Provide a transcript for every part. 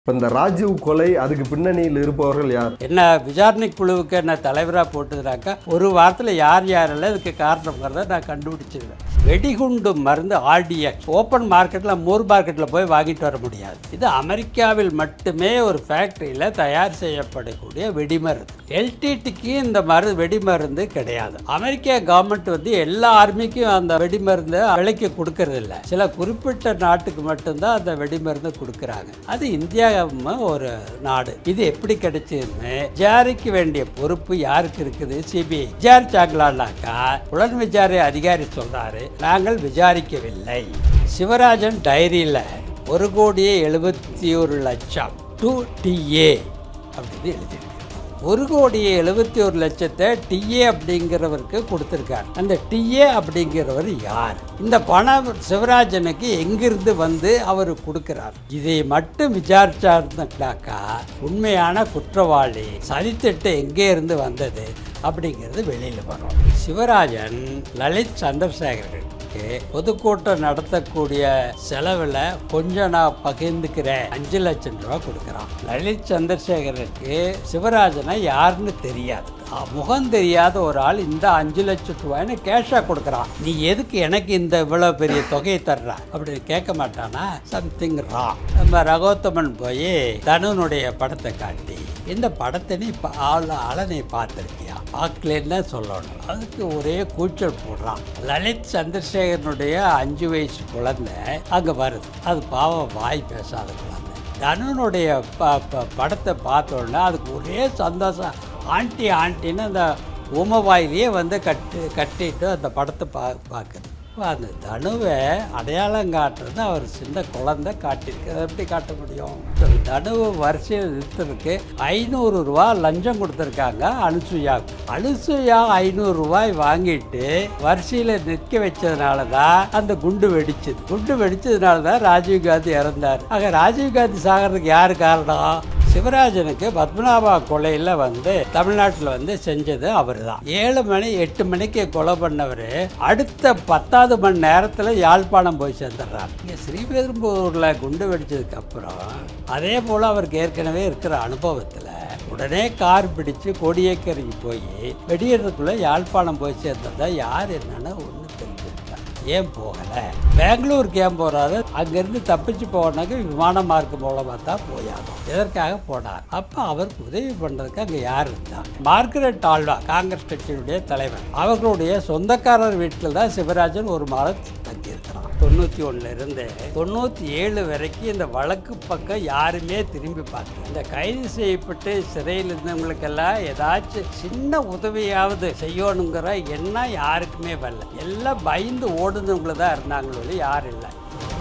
இப்போ இந்த ராஜீவ் கொலை அதுக்கு பின்னணியில் இருப்பவர்கள் யார் என்ன விசாரணை குழுவுக்கு என்ன தலைவராக போட்டுதுனாக்கா ஒரு வாரத்தில் யார் யாரெல்லாம் இதுக்கு காரணங்கிறத நான் கண்டுபிடிச்சிருவேன் வெடிகுண்டு மருந்து ஆர்டிஎக்ஸ் ஓப்பன் மார்க்கெட்டில் மூர் மார்க்கெட்டில் போய் வாங்கிட்டு வர முடியாது இது அமெரிக்காவில் மட்டுமே ஒரு ஃபேக்ட்ரியில் தயார் செய்யப்படக்கூடிய வெடிமருந்து எல்டிடிக்கு இந்த மருந்து வெடிமருந்து கிடையாது அமெரிக்க கவர்மெண்ட் வந்து எல்லா ஆர்மிக்கும் அந்த வெடிமருந்து விலைக்கு கொடுக்கறது இல்ல சில குறிப்பிட்ட நாட்டுக்கு மட்டும்தான் அந்த வெடிமருந்து கொடுக்குறாங்க அது இந்தியா ஒரு நாடு இது எப்படி கிடைச்சதுன்னு விசாரிக்க வேண்டிய பொறுப்பு யாருக்கு இருக்குது சிபிஐ விசாரிச்சாங்களான்னாக்கா புலன் விசாரணை அதிகாரி சொல்றாரு நாங்கள் விசாரிக்கவில்லை சிவராஜன் டைரியில் ஒரு கோடியே எழுபத்தி ஒரு லட்சம் டூ டிஏ அப்படின்னு எழுதியிருக்கு ஒரு கோடியே எழுபத்தி ஒரு லட்சத்தை டிஏ அப்படிங்கிறவருக்கு கொடுத்துருக்கார் அந்த டிஏ அப்படிங்கிறவர் யார் இந்த பணம் சிவராஜனுக்கு எங்கிருந்து வந்து அவர் கொடுக்கிறார் இதை மட்டும் விசாரிச்சாருனாக்கா உண்மையான குற்றவாளி சதித்திட்டு எங்கே இருந்து வந்தது அப்படிங்கிறது வெளியில் வரும் சிவராஜன் லலித் சந்திரசேகரன் பொதுக்கூட்டம் நடத்தக்கூடிய செலவில் கொஞ்சம் நான் பகிர்ந்துக்கிறேன் அஞ்சு லட்சம் ரூபா கொடுக்குறான் லலித் சந்திரசேகருக்கு சிவராஜனை யாருன்னு தெரியாது அ- முகம் தெரியாத ஒரு ஆள் இந்த அஞ்சு லட்சம் ரூபாய்னு கேஷாக கொடுக்குறான் நீ எதுக்கு எனக்கு இந்த இவ்வளோ பெரிய தொகையை தர்ற அப்படின்னு கேட்க மாட்டானா சம்திங் ரா நம்ம ரகோத்தமன் போய் தனுனுடைய படத்தை காட்டி இந்த படத்தை நீ பா- ஆள ஆளை நீ பார்த்துருக்கியா பார்க்கலன்னு தான் சொல்லணும் அதுக்கு ஒரே கூச்சல் போடுறான் லலித் சந்திரசேகரனுடைய அஞ்சு வயசு குழந்தை அங்கே வருது அது பாவம் வாய் பேசாத குழந்தை தனுனுடைய ப ப- படத்தை பார்த்த உடனே அதுக்கு ஒரே சந்தோஷம் ஆண்டி ஆண்டின்னு அந்த உமவாயிலேயே வந்து கட்டு கட்டிட்டு அந்த படத்தை பா பார்க்குது அப்ப அந்த தனுவை அடையாளம் காட்டுறது அவர் சின்ன குழந்தை காட்டியிருக்கு அதை எப்படி காட்ட முடியும் இந்த தனுவை வரிசையில் நிறுத்துறதுக்கு ஐநூறு ரூபா லஞ்சம் கொடுத்துருக்காங்க அனுசுயா அனுசுயா ஐநூறு ரூபாய் வாங்கிட்டு வரிசையில் நிற்க வச்சதுனால தான் அந்த குண்டு வெடிச்சது குண்டு வெடிச்சதுனால தான் ராஜீவ்காந்தி இறந்தார் ஆக ராஜீவ்காந்தி சாகிறதுக்கு யார் காரணம் சிவராஜனுக்கு பத்மநாபா கொலையில் வந்து தமிழ்நாட்டில் வந்து செஞ்சது அவர் தான் ஏழு மணி எட்டு மணிக்கு கொலை பண்ணவர் அடுத்த பத்தாவது மணி நேரத்தில் யாழ்ப்பாணம் போய் சேர்ந்துடுறார் இங்கே ஸ்ரீபெரும்பூரில் குண்டு வெடிச்சதுக்கு அப்புறம் அதே போல் அவருக்கு ஏற்கனவே இருக்கிற அனுபவத்தில் உடனே கார் பிடிச்சு கொடியேக்கரைக்கு போய் வெடியறதுக்குள்ளே யாழ்ப்பாணம் போய் சேர்ந்ததா யார் என்னன்னு ஒன்று தெரிஞ்சிருக்கா ஏன் போகலை பெங்களூருக்கு ஏன் போகிறாரு அங்கேருந்து தப்பிச்சு போனாக்க விமான மார்க்கம் மூலமாக தான் போயாகும் எதற்காக போனார் அப்போ அவருக்கு உதவி பண்ணுறதுக்கு அங்கே யார் இருந்தாங்க மார்கரெட் ஆல்வா காங்கிரஸ் கட்சியினுடைய தலைவர் அவர்களுடைய சொந்தக்காரர் வீட்டில் தான் சிவராஜன் ஒரு மாதம் தங்கியிருக்கிறான் தொண்ணூற்றி ஒன்றுல இருந்து தொண்ணூற்றி ஏழு வரைக்கும் இந்த வழக்கு பக்கம் யாருமே திரும்பி பார்க்கல இந்த கைது செய்யப்பட்டு சிறையில் இருந்தவங்களுக்கெல்லாம் ஏதாச்சும் சின்ன உதவியாவது செய்யணுங்கிற எண்ணம் யாருக்குமே வரல எல்லாம் பயந்து ஓடுனவங்கள தான் இருந்தாங்களோ யாரும் இல்லை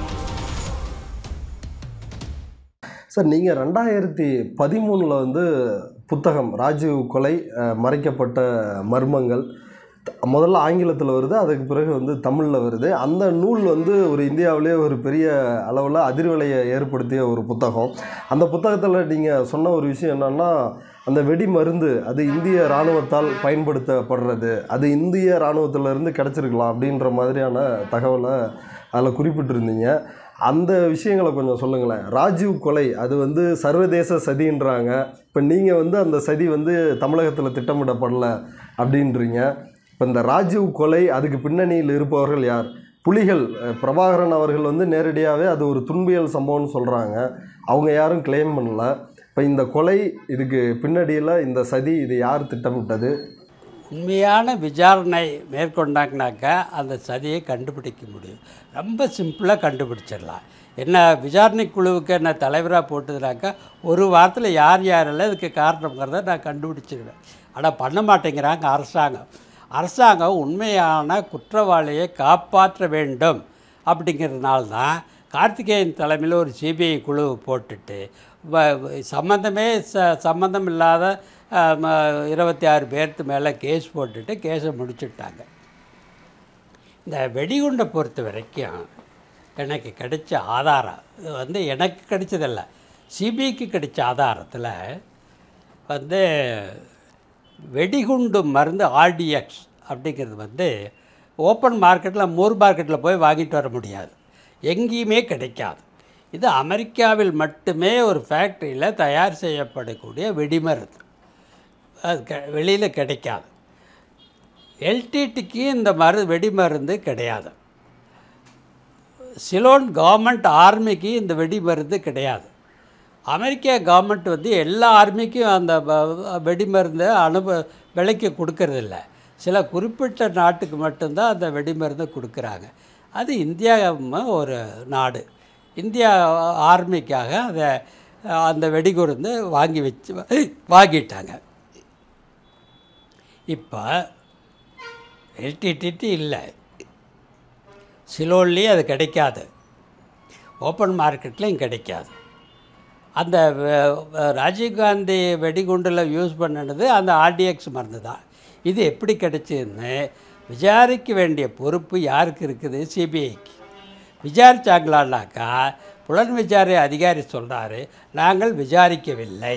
சார் நீங்கள் ரெண்டாயிரத்தி பதிமூணில் வந்து புத்தகம் ராஜீவ் கொலை அஹ், மறைக்கப்பட்ட மர்மங்கள் த- முதல்ல ஆங்கிலத்தில் வருது அதுக்கு பிறகு வந்து தமிழில் வருது அந்த நூல் வந்து ஒரு இந்தியாவிலே ஒரு பெரிய அளவில் அதிர்வலையை ஏற்படுத்திய ஒரு புத்தகம் அந்த புத்தகத்தில் நீங்கள் சொன்ன ஒரு விஷயம் என்னன்னா அந்த வெடி மருந்து அது இந்திய இராணுவத்தால் பயன்படுத்தப்படுறது அது இந்திய இராணுவத்திலிருந்து கிடச்சிருக்கலாம் அப்படின்ற மாதிரியான தகவலை அதில் குறிப்பிட்டிருந்தீங்க அந்த விஷயங்களை கொஞ்சம் சொல்லுங்களேன் ராஜீவ் கொலை அது வந்து சர்வதேச சதின்றாங்க இப்போ நீங்கள் வந்து அந்த சதி வந்து தமிழகத்தில் திட்டமிடப்படல அப்படின்றீங்க இப்போ இந்த ராஜீவ் கொலை அதுக்கு பின்னணியில் இருப்பவர்கள் யார் புலிகள் அஹ், பிரபாகரன் அவர்கள் வந்து நேரடியாகவே அது ஒரு துன்பியல் சம்பவம்னு சொல்கிறாங்க அவங்க யாரும் கிளைம் பண்ணல இப்போ இந்த கொலை இதுக்கு பின்னணியில் இந்த சதி இது யார் திட்டமிட்டது உண்மையான விசாரணை மேற்கொண்டாங்கனாக்கா அந்த சதியை கண்டுபிடிக்க முடியும் ரொம்ப சிம்பிளாக கண்டுபிடிச்சிடலாம் என்ன விசாரணை குழுவுக்கு என்ன தலைவராக போட்டதுனாக்கா ஒரு வாரத்தில் யார் யாரெல்லாம் இதுக்கு காரணங்கிறத நான் கண்டுபிடிச்சிருவேன் ஆனால் பண்ண மாட்டேங்கிறாங்க அரசாங்கம் அரசாங்கம் உண்மையான குற்றவாளியை காப்பாற்ற வேண்டும் அப்படிங்கிறதுனால தான் கார்த்திகேயன் தலைமையில் ஒரு சிபிஐ குழு போட்டுட்டு வ- வ- சம்மந்தமே ச சம்மந்தம் இல்லாத ஆம், இருபத்தி ஆறு பேர்த்து மேலே கேஸ் போட்டுட்டு கேஸை முடிச்சுட்டாங்க இந்த வெடிகுண்டை பொறுத்த வரைக்கும் எனக்கு கிடைச்ச ஆதாரம் இது வந்து எனக்கு கிடைச்சதில்ல சிபிஐக்கு கிடைச்ச ஆதாரத்தில் வந்து வெடிகுண்டு மருந்து ஆர்டிஎக்ஸ் அப்படிங்கிறது வந்து ஓப்பன் மார்க்கெட்டில் மூர் மார்க்கெட்டில் போய் வாங்கிட்டு வர முடியாது எங்கேயுமே கிடைக்காது இது அமெரிக்காவில் மட்டுமே ஒரு ஃபேக்ட்ரியில் தயார் செய்யப்படக்கூடிய வெடிமருந்து அது க வெளியில் கிடைக்காது எல்டிடிக்கு இந்த மரு வெடிமருந்து கிடையாது சிலோன் கவர்மெண்ட் ஆர்மிக்கு இந்த வெடிமருந்து கிடையாது அமெரிக்கா கவர்மெண்ட் வந்து எல்லா ஆர்மிக்கும் அந்த வ- வெடிமருந்தை அனுப விலைக்கு கொடுக்கறதில்ல சில குறிப்பிட்ட நாட்டுக்கு மட்டும்தான் அந்த வெடிமருந்தை கொடுக்குறாங்க அது இந்தியா ம- ஒரு நாடு இந்தியா ஆர்மிக்காக அதை அந்த வெடிகுருந்து வாங்கி வச்சு வாங்கிட்டாங்க இப்போ எல்டிடிடி இல்லை சிலோன்லேயும் அது கிடைக்காது ஓப்பன் மார்க்கெட்லேயும் கிடைக்காது அந்த வ- வ- ராஜீவ்காந்தி வெடிகுண்டில் யூஸ் பண்ணினது அந்த ஆர்டிஎக்ஸ் மருந்து தான் இது எப்படி கிடைச்சதுன்னு விசாரிக்க வேண்டிய பொறுப்பு யாருக்கு இருக்குது சிபிஐக்கு விசாரிச்சாங்களான்னாக்கா புலன் விசாரணை அதிகாரி சொல்கிறாரு நாங்கள் விசாரிக்கவில்லை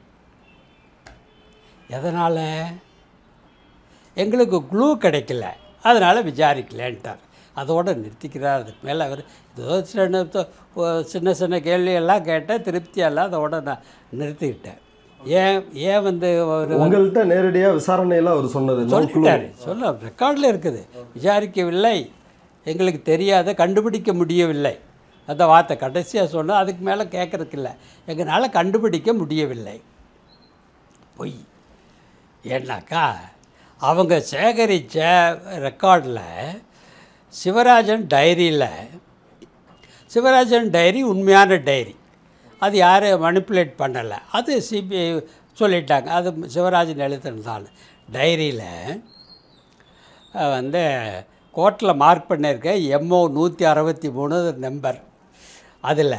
எதனால் எங்களுக்கு க்ளூ கிடைக்கல அதனால் விசாரிக்கலன்ட்டார் அதோடு நிறுத்திக்கிறார் அதுக்கு மேலே அவர் ஏதோ சின்ன சின்ன சின்ன கேள்வியெல்லாம் கேட்டேன் திருப்தியெல்லாம் அதோட நான் நிறுத்திக்கிட்டேன் ஏன் ஏன் வந்து ஒரு உங்கள்கிட்ட நேரடியாக விசாரணையில் அவர் சொன்னது no clue. சொல்லிட்டாரு சொல்ல ரெக்கார்டில் இருக்குது விசாரிக்கவில்லை எங்களுக்கு தெரியாத கண்டுபிடிக்க முடியவில்லை அந்த வார்த்தை கடைசியாக சொன்னால் அதுக்கு மேலே கேட்கறதுக்கு இல்லை எங்களால் கண்டுபிடிக்க முடியவில்லை பொய் ஏன்னாக்கா அவங்க சேகரித்த ரெக்கார்டில் சிவராஜன் டைரியில் சிவராஜன் டைரி உண்மையான டைரி அது யாரும் மனிப்புலேட் பண்ணலை அது சிபிஐ சொல்லிட்டாங்க அது சிவராஜன் எழுத்துனதான் டைரியில் வந்து கோர்ட்டில் மார்க் பண்ணியிருக்க எம்ஓ நூற்றி அறுபத்தி மூணு நம்பர் அதில்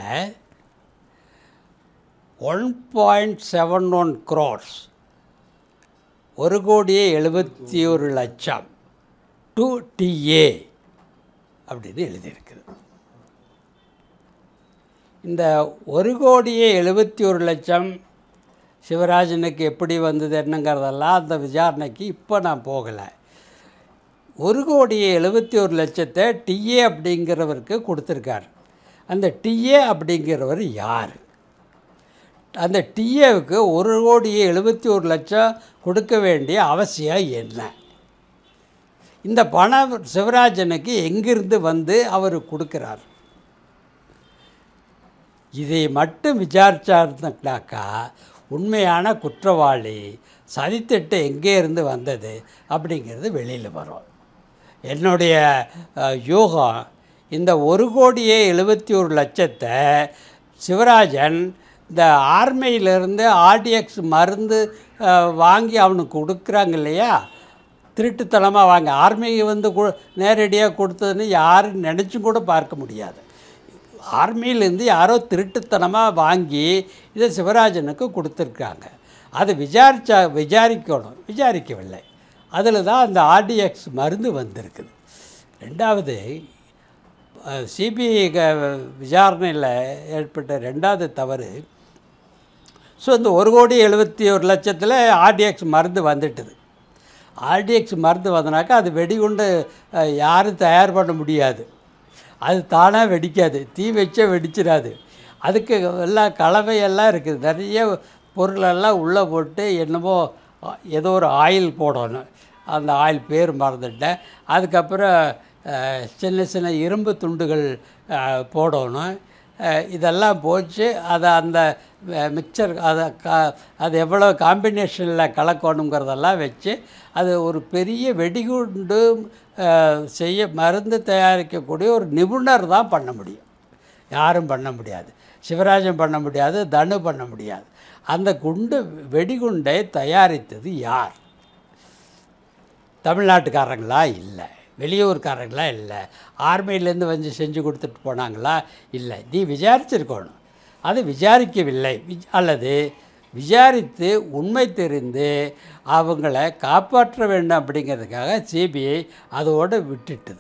one point seven one crores ஒரு கோடியே எழுபத்தி ஒரு லட்சம் டு டிஏ அப்படின்னு எழுதியிருக்குது இந்த ஒரு கோடியே எழுபத்தி ஒரு லட்சம் சிவராஜனுக்கு எப்படி வந்தது என்னங்கிறதெல்லாம் அந்த விசாரணைக்கு இப்போ நான் போகலை ஒரு கோடியே எழுபத்தி ஒரு லட்சத்தை டிஏ அப்படிங்கிறவருக்கு கொடுத்துருக்கார் அந்த டிஏ அப்படிங்கிறவர் யார் அந்த டிஏவுக்கு ஒரு கோடியே எழுபத்தி ஒரு லட்சம் கொடுக்க வேண்டிய அவசியம் என்ன இந்த பணம் சிவராஜனுக்கு எங்கிருந்து வந்து அவர் கொடுக்குறார் இதை மட்டும் விசாரிச்சாருனாக்கா உண்மையான குற்றவாளி சதித்திட்டு எங்கே இருந்து வந்தது அப்படிங்கிறது வெளியில் வரும் என்னுடைய அஹ், யூகம் இந்த ஒரு கோடியே எழுபத்தி ஒரு லட்சத்தை சிவராஜன் இந்த ஆர்மையிலிருந்து ஆர்டிஎக்ஸ் மருந்து அஹ், வாங்கி அவனுக்கு கொடுக்குறாங்க இல்லையா திருட்டுத்தனமாக வாங்க ஆர்மி வந்து கு நேரடியாக கொடுத்ததுன்னு யாரும் நினச்சும் கூட பார்க்க முடியாது ஆர்மியிலேருந்து யாரோ திருட்டுத்தனமாக வாங்கி இதை சிவராஜனுக்கு கொடுத்துருக்காங்க அதை விசாரிச்சா விசாரிக்கணும் விசாரிக்கவில்லை அதில் தான் அந்த ஆர்டிஎக்ஸ் மருந்து வந்திருக்குது ரெண்டாவது சிபிஐ விசாரணையில் ஏற்பட்ட ரெண்டாவது தவறு ஸோ இந்த ஒரு கோடி எழுபத்தி ஒரு லட்சத்தில் ஆர்டிஎக்ஸ் மருந்து வந்துட்டுது ஆர்டிஎக்ஸ் மருந்து வந்தனாக்கா அது வெடிகுண்டு அஹ், யாரும் தயார் பண்ண முடியாது அது தானாக வெடிக்காது தீ வச்சே வெடிச்சிடாது அதுக்கு எல்லாம் கலவையெல்லாம் இருக்குது நிறைய பொருளெல்லாம் உள்ளே போட்டு என்னமோ அஹ், ஏதோ ஒரு ஆயில் போடணும் அந்த ஆயில் பேர் மறந்துட்டேன் அதுக்கப்புறம் அஹ், சின்ன சின்ன இரும்பு துண்டுகள் அஹ், போடணும் அஹ், இதெல்லாம் போச்சு அதை அந்த மிக்சர் அதை கா அது எவ்வளோ காம்பினேஷனில் கலக்கணுங்கிறதெல்லாம் வச்சு அது ஒரு பெரிய வெடிகுண்டு அஹ், செய்ய மருந்து தயாரிக்கக்கூடிய ஒரு நிபுணர் தான் பண்ண முடியும் யாரும் பண்ண முடியாது சிவராஜன் பண்ண முடியாது தனு பண்ண முடியாது அந்த குண்டு வெடிகுண்டை தயாரித்தது யார் தமிழ்நாட்டுக்காரங்களா இல்லை வெளியூர்காரங்களா இல்லை ஆர்மியிலேருந்து வந்து செஞ்சு கொடுத்துட்டு போனாங்களா இல்லை நீ விசாரிச்சிருக்கணும் அது விசாரிக்கவில்லை விஜ்- அல்லது விசாரித்து உண்மை தெரிந்து அவங்கள காப்பாற்ற வேண்டும் அப்படிங்கிறதுக்காக சிபிஐ அதோடு விட்டுட்டுது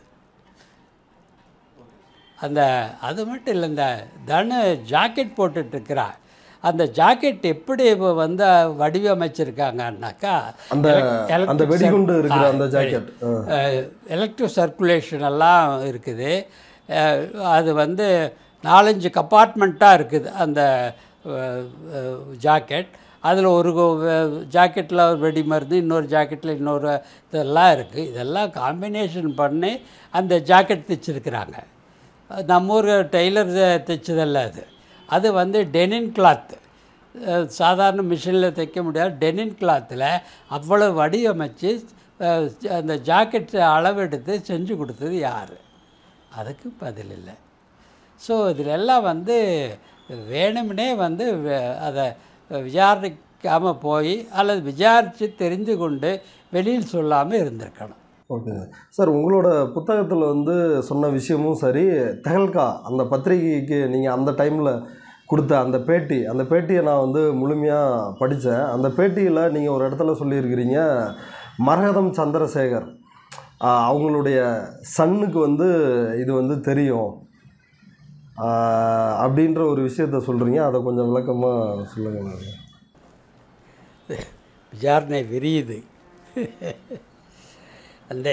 அந்த அது மட்டும் இல்லை இந்த தனு ஜாக்கெட் போட்டுட்ருக்கிறா அந்த ஜாக்கெட் எப்படி இப்போ வந்து வடிவமைச்சிருக்காங்கன்னாக்கா அந்த elec- அந்த electric வெடிகுண்டு cir- இருக்கிற ஆ, அந்த ஜாக்கெட் எலக்ட்ரிக் சர்க்குலேஷன் எல்லாம் இருக்குது அஹ், அது வந்து நாலஞ்சு கப்பார்ட்மெண்ட்டாக இருக்குது அந்த ஜாக்கெட் அதில் ஒரு ஜாக்கெட்டில் வெடி மருந்து இன்னொரு ஜாக்கெட்டில் இன்னொரு இதெல்லாம் இருக்குது இதெல்லாம் காம்பினேஷன் பண்ணி அந்த ஜாக்கெட் தைச்சிருக்கிறாங்க நம்ம ஊர் டெய்லர் தைச்சதல்ல அது அது வந்து டெனின் கிளாத்து சாதாரண மிஷினில் தைக்க முடியாது டெனின் கிளாத்தில் அவ்வளோ வடிவமைச்சு அஹ், அந்த ஜாக்கெட் அளவெடுத்து செஞ்சு கொடுத்தது யார் அதுக்கு பதில் இல்லை ஸோ இதில் எல்லாம் வந்து வேணும்னே வந்து வே- அதை விசாரிக்காமல் போய் அல்லது விசாரித்து தெரிந்து கொண்டு வெளியில் சொல்லாமல் இருந்திருக்கணும் ஓகே சார் உங்களோட புத்தகத்தில் வந்து சொன்ன விஷயமும் சரி தெஹல்கா அந்த பத்திரிகைக்கு நீங்கள் அந்த டைமில் கொடுத்த அந்த பேட்டி அந்த பேட்டியை நான் வந்து முழுமையாக படித்தேன் அந்த பேட்டியில் நீங்கள் ஒரு இடத்துல சொல்லியிருக்கிறீங்க மரகதம் சந்திரசேகர் ஆஹ், அவங்களுடைய சன்னுக்கு வந்து இது வந்து தெரியும் ஆஹ், அப்படின்ற ஒரு விஷயத்த சொல்கிறீங்க அதை கொஞ்சம் விளக்கமாக சொல்லுங்கள் விசாரணை விரியுது அந்த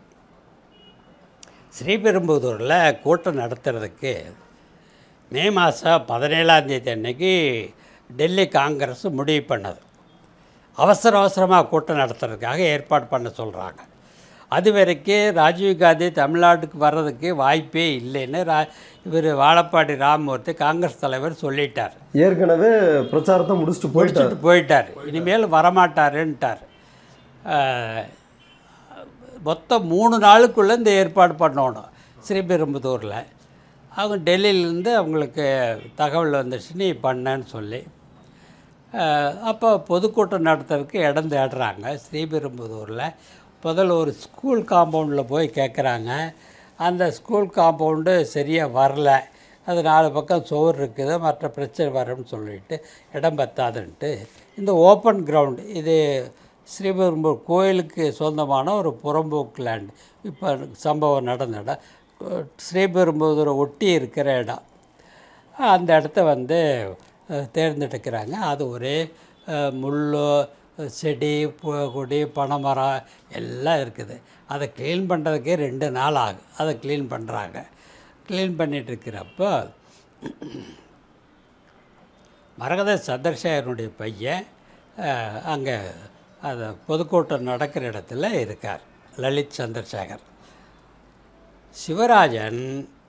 ஸ்ரீபெரும்புதூரில் கூட்டம் நடத்துறதுக்கு மே மாதம் பதினேழாம் தேதி அன்னைக்கு டெல்லி காங்கிரஸ் முடிவு பண்ணது அவசர அவசரமாக கூட்டம் நடத்துறதுக்காக ஏற்பாடு பண்ண சொல்கிறாங்க அது வரைக்கும் ராஜீவ்காந்தி தமிழ்நாட்டுக்கு வர்றதுக்கு வாய்ப்பே இல்லைன்னு ரா இவர் வாழப்பாடி ராமமூர்த்தி காங்கிரஸ் தலைவர் சொல்லிட்டார் ஏற்கனவே பிரச்சாரத்தை முடிச்சுட்டு போயிட்டார் முடிச்சுட்டு போயிட்டார் இனிமேல் வரமாட்டாருன்ட்டார் ஆஹ், மொத்தம் மூணு நாளுக்குள்ளே இந்த ஏற்பாடு பண்ணணும் ஸ்ரீபெரும்புதூரில் அவங்க டெல்லியிலேருந்து அவங்களுக்கு தகவல் வந்துச்சு நீ பண்ணேன்னு சொல்லி ஆஹ், அப்போ பொதுக்கூட்டம் நடத்துறதுக்கு இடம் தேடுறாங்க ஸ்ரீபெரும்புதூரில் முதல்ல ஒரு ஸ்கூல் காம்பவுண்டில் போய் கேட்குறாங்க அந்த ஸ்கூல் காம்பவுண்டு சரியாக வரல அது நாலு பக்கம் சுவர் இருக்குது மற்ற பிரச்சனை வரும்னு சொல்லிட்டு இடம் பத்தாதுன்ட்டு இந்த ஓப்பன் கிரவுண்ட் இது ஸ்ரீபெரும்பூர் கோயிலுக்கு சொந்தமான ஒரு புறம்போக்கு லேண்ட் இப்போ சம்பவம் நடந்த இடம் ஸ்ரீபெரும்புதூரை ஒட்டி இருக்கிற இடம் அந்த இடத்த வந்து அஹ், தேர்ந்தெடுக்கிறாங்க அது ஒரே அஹ், முள் செடி பு- கொடி பனைமரம் எல்லாம் இருக்குது அதை க்ளீன் பண்ணுறதுக்கே ரெண்டு நாள் ஆகும் அதை க்ளீன் பண்ணுறாங்க க்ளீன் பண்ணிட்டு இருக்கிறப்போ மரகத சந்திரசேகரனுடைய பையன் அங்கே அந்த பொதுக்கூட்டம் நடக்கிற இடத்துல இருக்கார் லலித் சந்திரசேகர் சிவராஜன்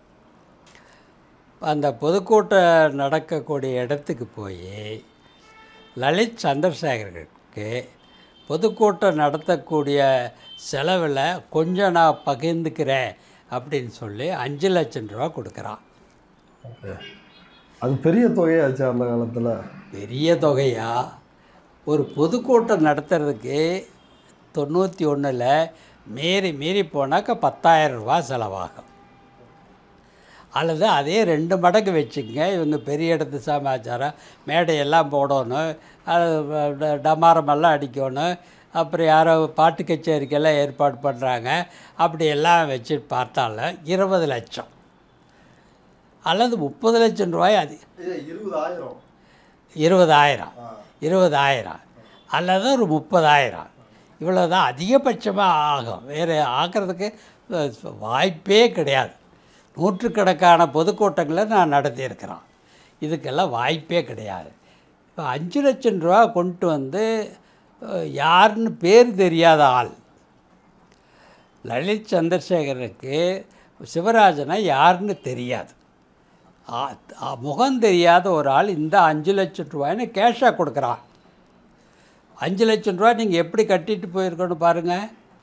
அந்த பொதுக்கூட்டம் நடக்கக்கூடிய இடத்துக்கு போய் லலித் சந்திரசேகருக்கு பொதுக்கூட்டம் நடத்தக்கூடிய செலவில் கொஞ்சம் நான் பகிர்ந்துக்கிறேன் அப்படின்னு சொல்லி அஞ்சு லட்சம் ரூபா கொடுக்குறான் அது பெரிய தொகையாச்சு அந்த காலத்தில் பெரிய தொகையா ஒரு பொதுக்கூட்டம் நடத்துறதுக்கு தொண்ணூற்றி ஒன்றில் மீறி மீறி போனாக்கா பத்தாயிரம் ரூபா செலவாகும் அல்லது அதே ரெண்டு மடங்கு வச்சுங்க இவங்க பெரிய இடத்து சமாச்சாரம் மேடையெல்லாம் போடணும் அது ட- டமாரமெல்லாம் அடிக்கணும் அப்புறம் யாரோ பாட்டு கச்சேரிக்கெல்லாம் ஏற்பாடு பண்ணுறாங்க அப்படியெல்லாம் வச்சு பார்த்தாலும் இருபது லட்சம் அல்லது முப்பது லட்சம் ரூபாய் அது இருபதாயிரம் இருபதாயிரம் இருபதாயிரம் அல்லது ஒரு முப்பதாயிரம் இவ்வளோ தான் அதிகபட்சமாக ஆகும் வேறு ஆக்கிறதுக்கு அஹ், வாய்ப்பே கிடையாது நூற்றுக்கணக்கான பொதுக்கூட்டங்களை நான் நடத்தியிருக்கிறேன் இதுக்கெல்லாம் வாய்ப்பே கிடையாது இப்போ அஞ்சு லட்சம் ரூபா கொண்டு வந்து அஹ், யாருன்னு பேர் தெரியாத ஆள் லலித் சந்திரசேகருக்கு சிவராஜனை யாருன்னு தெரியாது ஆ- ஆ- முகம் தெரியாத ஒரு ஆள் இந்த அஞ்சு லட்சம் ரூபாய்னு கேஷாக கொடுக்குறான் அஞ்சு லட்சம் ரூபாய் நீங்கள் எப்படி கட்டிட்டு போயிருக்கணும் பாருங்கள்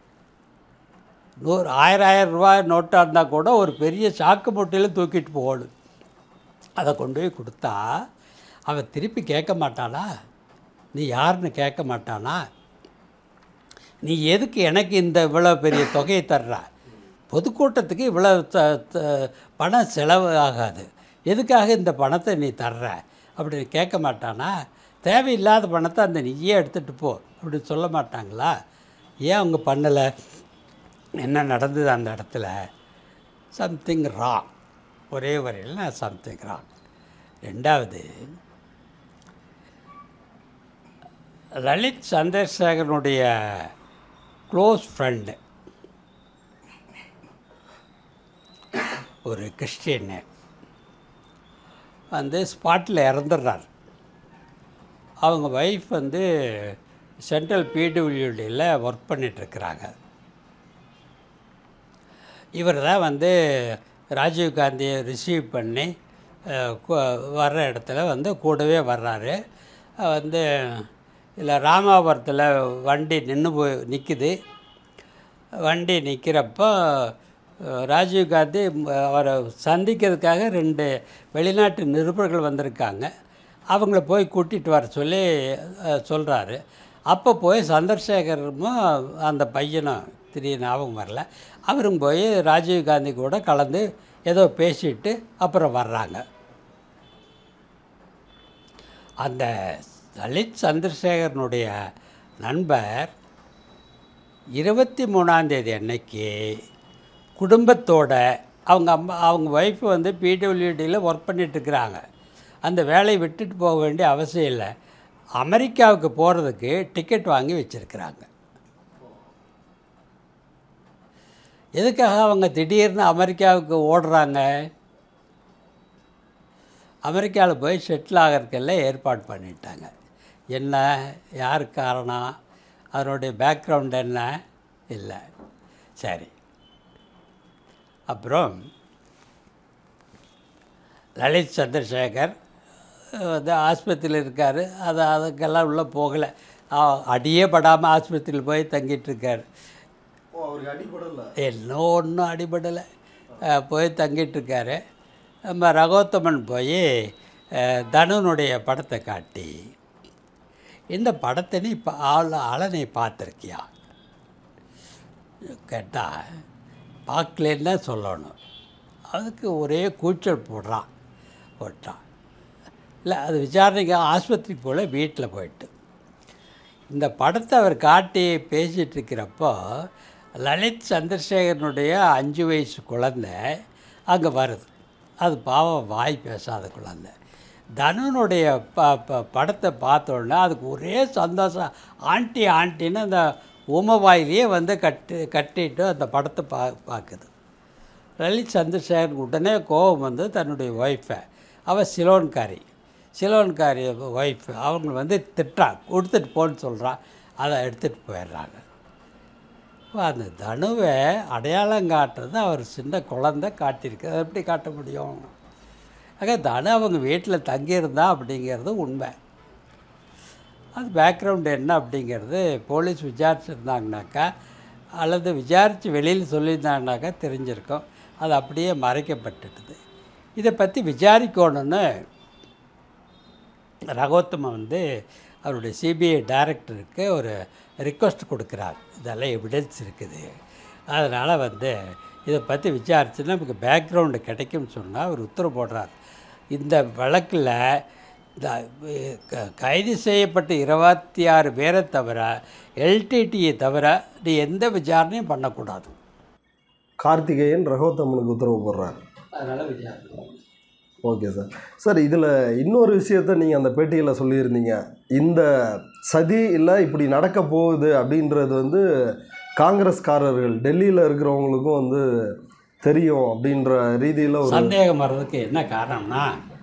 நூறு ஆயிரம் ஆயிரம் ரூபாய் நோட்டாக இருந்தால் கூட ஒரு பெரிய சாக்கு மூட்டையில் தூக்கிட்டு போகணும் அதை கொண்டு போய் கொடுத்தா அவன் திருப்பி கேட்க மாட்டானா நீ யாருன்னு கேட்க மாட்டானா நீ எதுக்கு எனக்கு இந்த இவ்வளோ பெரிய தொகையை தர்ற பொதுக்கூட்டத்துக்கு இவ்வளோ த த- பணம் செலவு ஆகாது எதுக்காக இந்த பணத்தை நீ தர்ற அப்படின்னு கேட்க மாட்டானா தேவையில்லாத பணத்தை அந்த நீயே எடுத்துகிட்டு போ அப்படின்னு சொல்ல மாட்டாங்களா ஏன் அவங்க பண்ணலை என்ன நடந்தது அந்த இடத்துல சம்திங் ராங் ஒரே வரையில் நான் சம்திங் ராங் ரெண்டாவது லலித் சந்திரசேகரனுடைய க்ளோஸ் ஃப்ரெண்டு ஒரு கிறிஸ்டியனு வந்து ஸ்பாட்டில் இறந்துடுறார் அவங்க ஒய்ஃப் வந்து சென்ட்ரல் பிடபிள்யூடியில் ஒர்க் பண்ணிகிட்ருக்குறாங்க இவர் தான் வந்து ராஜீவ் காந்தியை ரிசீவ் பண்ணி அஹ், கு- வர்ற இடத்துல வந்து கூடவே வர்றாரு அஹ் வந்து இல்லை ராமாபுரத்தில் வண்டி நின்று போய் நிற்குது வண்டி நிற்கிறப்போ ராஜீவ் காந்தி ம், அவரை சந்திக்கிறதுக்காக ரெண்டு வெளிநாட்டு நிருபர்கள் வந்திருக்காங்க அவங்கள போய் கூட்டிகிட்டு வர சொல்லி சொல்கிறாரு அப்போ போய் சந்திரசேகரமும் அந்த பையனும் திடீர்னு ஞாபகம் வரல அவரும் போய் ராஜீவ் காந்தி கூட கலந்து ஏதோ பேசிட்டு அப்புறம் வர்றாங்க அந்த லலித் சந்திரசேகரனுடைய நண்பர் இருபத்தி மூணாந்தேதி அன்னைக்கு குடும்பத்தோட அவங்க அம்மா அவங்க ஒய்ஃப் வந்து பிடபிள்யூடியில் ஒர்க் பண்ணிகிட்ருக்குறாங்க அந்த வேலையை விட்டுட்டு போக வேண்டிய அவசியம் இல்லை அமெரிக்காவுக்கு போகிறதுக்கு டிக்கெட் வாங்கி வச்சுருக்குறாங்க எதுக்காக அவங்க திடீர்னு அமெரிக்காவுக்கு ஓடுறாங்க அமெரிக்காவில் போய் செட்டில் ஆகிறதுக்கெல்லாம் ஏற்பாடு பண்ணிட்டாங்க என்ன யார் காரணம் அதனுடைய பேக்ரவுண்ட் என்ன இல்லை சரி அப்புறம் லலித் சந்திரசேகர் அஹ், வந்து ஆஸ்பத்திரியில் இருக்கார் அது அதுக்கெல்லாம் உள்ளே போகலை அ- அடியே படாமல் ஆஸ்பத்திரியில் போய் தங்கிட்டு இருக்காரு ஓ அவருக்கு அடிப்படல இன்னும் ஒன்றும் அடிபடலை அஹ், போய் தங்கிட்டு இருக்காரு நம்ம ரகோத்தமன் போய் அஹ், தனுனுடைய படத்தை காட்டி இந்த படத்தை நீ இப்போ ஆள் ஆளை நீ பார்த்துருக்கியா கேட்டால் பார்க்கலன்னு தான் சொல்லணும் அதுக்கு ஒரே கூச்சல் போடுறான் போட்டான் இல்லை அது விசாரணைக்கு ஆஸ்பத்திரிக்கு போல வீட்டில் போயிட்டு இந்த படத்தை அவர் காட்டி பேசிகிட்டு இருக்கிறப்போ லலித் சந்திரசேகரனுடைய அஞ்சு வயசு குழந்தை அங்கே வருது அது பாவம் வாய் பேசாத குழந்தை தனுனுடைய ப ப படத்தை பார்த்த உடனே அதுக்கு ஒரே சந்தோஷம் ஆண்டி ஆண்டின்னு அந்த உமவாயிலேயே வந்து கட்டி கட்டிட்டு அந்த படத்தை பா பார்க்குது லலித் சந்திரசேகர் உடனே கோபம் வந்து தன்னுடைய ஒய்ஃபை அவள் சிலோன்காரி சிலோன்காரி ஒய்ஃப் அவங்க வந்து திட்டா கொடுத்துட்டு போன்னு சொல்கிறான் அதை எடுத்துகிட்டு போயிடுறாங்க அப்ப அந்த தனுவை அடையாளம் காட்டுறது அவர் சின்ன குழந்தை காட்டியிருக்கு அதை எப்படி காட்ட முடியும் ஆக தனு அவங்க வீட்டில் தங்கியிருந்தா அப்படிங்கிறது உண்மை அது பேக்ரவுண்டு என்ன அப்படிங்கிறது போலீஸ் விசாரிச்சிருந்தாங்கனாக்கா அல்லது விசாரித்து வெளியில் சொல்லியிருந்தாங்கனாக்கா தெரிஞ்சிருக்கும் அது அப்படியே மறைக்கப்பட்டுடுது இதை பற்றி விசாரிக்கணும்னு ரகோத்தமன் வந்து அவருடைய சிபிஐ டைரக்டருக்கு ஒரு ரிக்வஸ்ட் கொடுக்குறார் இதெல்லாம் எவிடன்ஸ் இருக்குது அதனால் வந்து இதை பற்றி விசாரிச்சுன்னா நமக்கு பேக்ரவுண்டு கிடைக்கும்னு சொன்னால் அவர் உத்தரவு போடுறார் இந்த வழக்கில் இந்த க- கைது செய்யப்பட்ட இருபத்தி ஆறு பேரை தவிர எல்டிடியை தவிர நீ எந்த விசாரணையும் பண்ணக்கூடாது கார்த்திகேயன் ரகோத்தமனுக்கு உத்தரவு போடுறார் அதனால் விசாரணை ஓகே சார் சார் இதில் இன்னொரு விஷயத்த நீங்கள் அந்த பேட்டியில் சொல்லியிருந்தீங்க இந்த சதி இல்லை இப்படி நடக்க போகுது அப்படின்றது வந்து காங்கிரஸ்காரர்கள் டெல்லியில் இருக்கிறவங்களுக்கும் வந்து தெரியும் அப்படின்ற ரீதியில் ஒரு சந்தேகம் வர்றதுக்கு என்ன காரணம்னா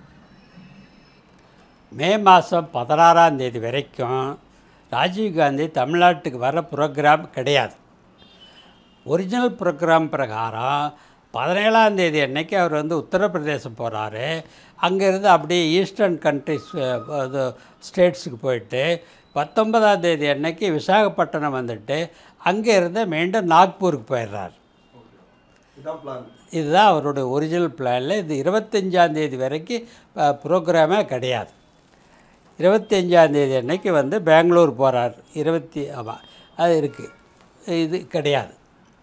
மே மாதம் பதினாறாம் தேதி வரைக்கும் ராஜீவ்காந்தி தமிழ்நாட்டுக்கு வர ப்ரோக்ராம் கிடையாது ஒரிஜினல் ப்ரோக்ராம் பிரகாரம் பதினேழாம் தேதி அன்னைக்கு அவர் வந்து உத்தரப்பிரதேசம் போகிறாரு அங்கேருந்து அப்படியே ஈஸ்டர்ன் கண்ட்ரிஸ் அது ஸ்டேட்ஸுக்கு போயிட்டு பத்தொன்பதாம் தேதி அன்னைக்கு விசாகப்பட்டினம் வந்துட்டு அங்கே இருந்து மீண்டும் நாக்பூருக்கு போயிடுறார் இதான் பிளான் இதுதான் அவருடைய ஒரிஜினல் பிளானில் இது இருபத்தஞ்சாந்தேதி வரைக்கும் ப்ரோக்ராமே கிடையாது இருபத்தஞ்சாந்தேதி அன்னைக்கு வந்து பெங்களூர் போகிறார் இருபத்தி ஆமாம் அது இருக்குது இது கிடையாது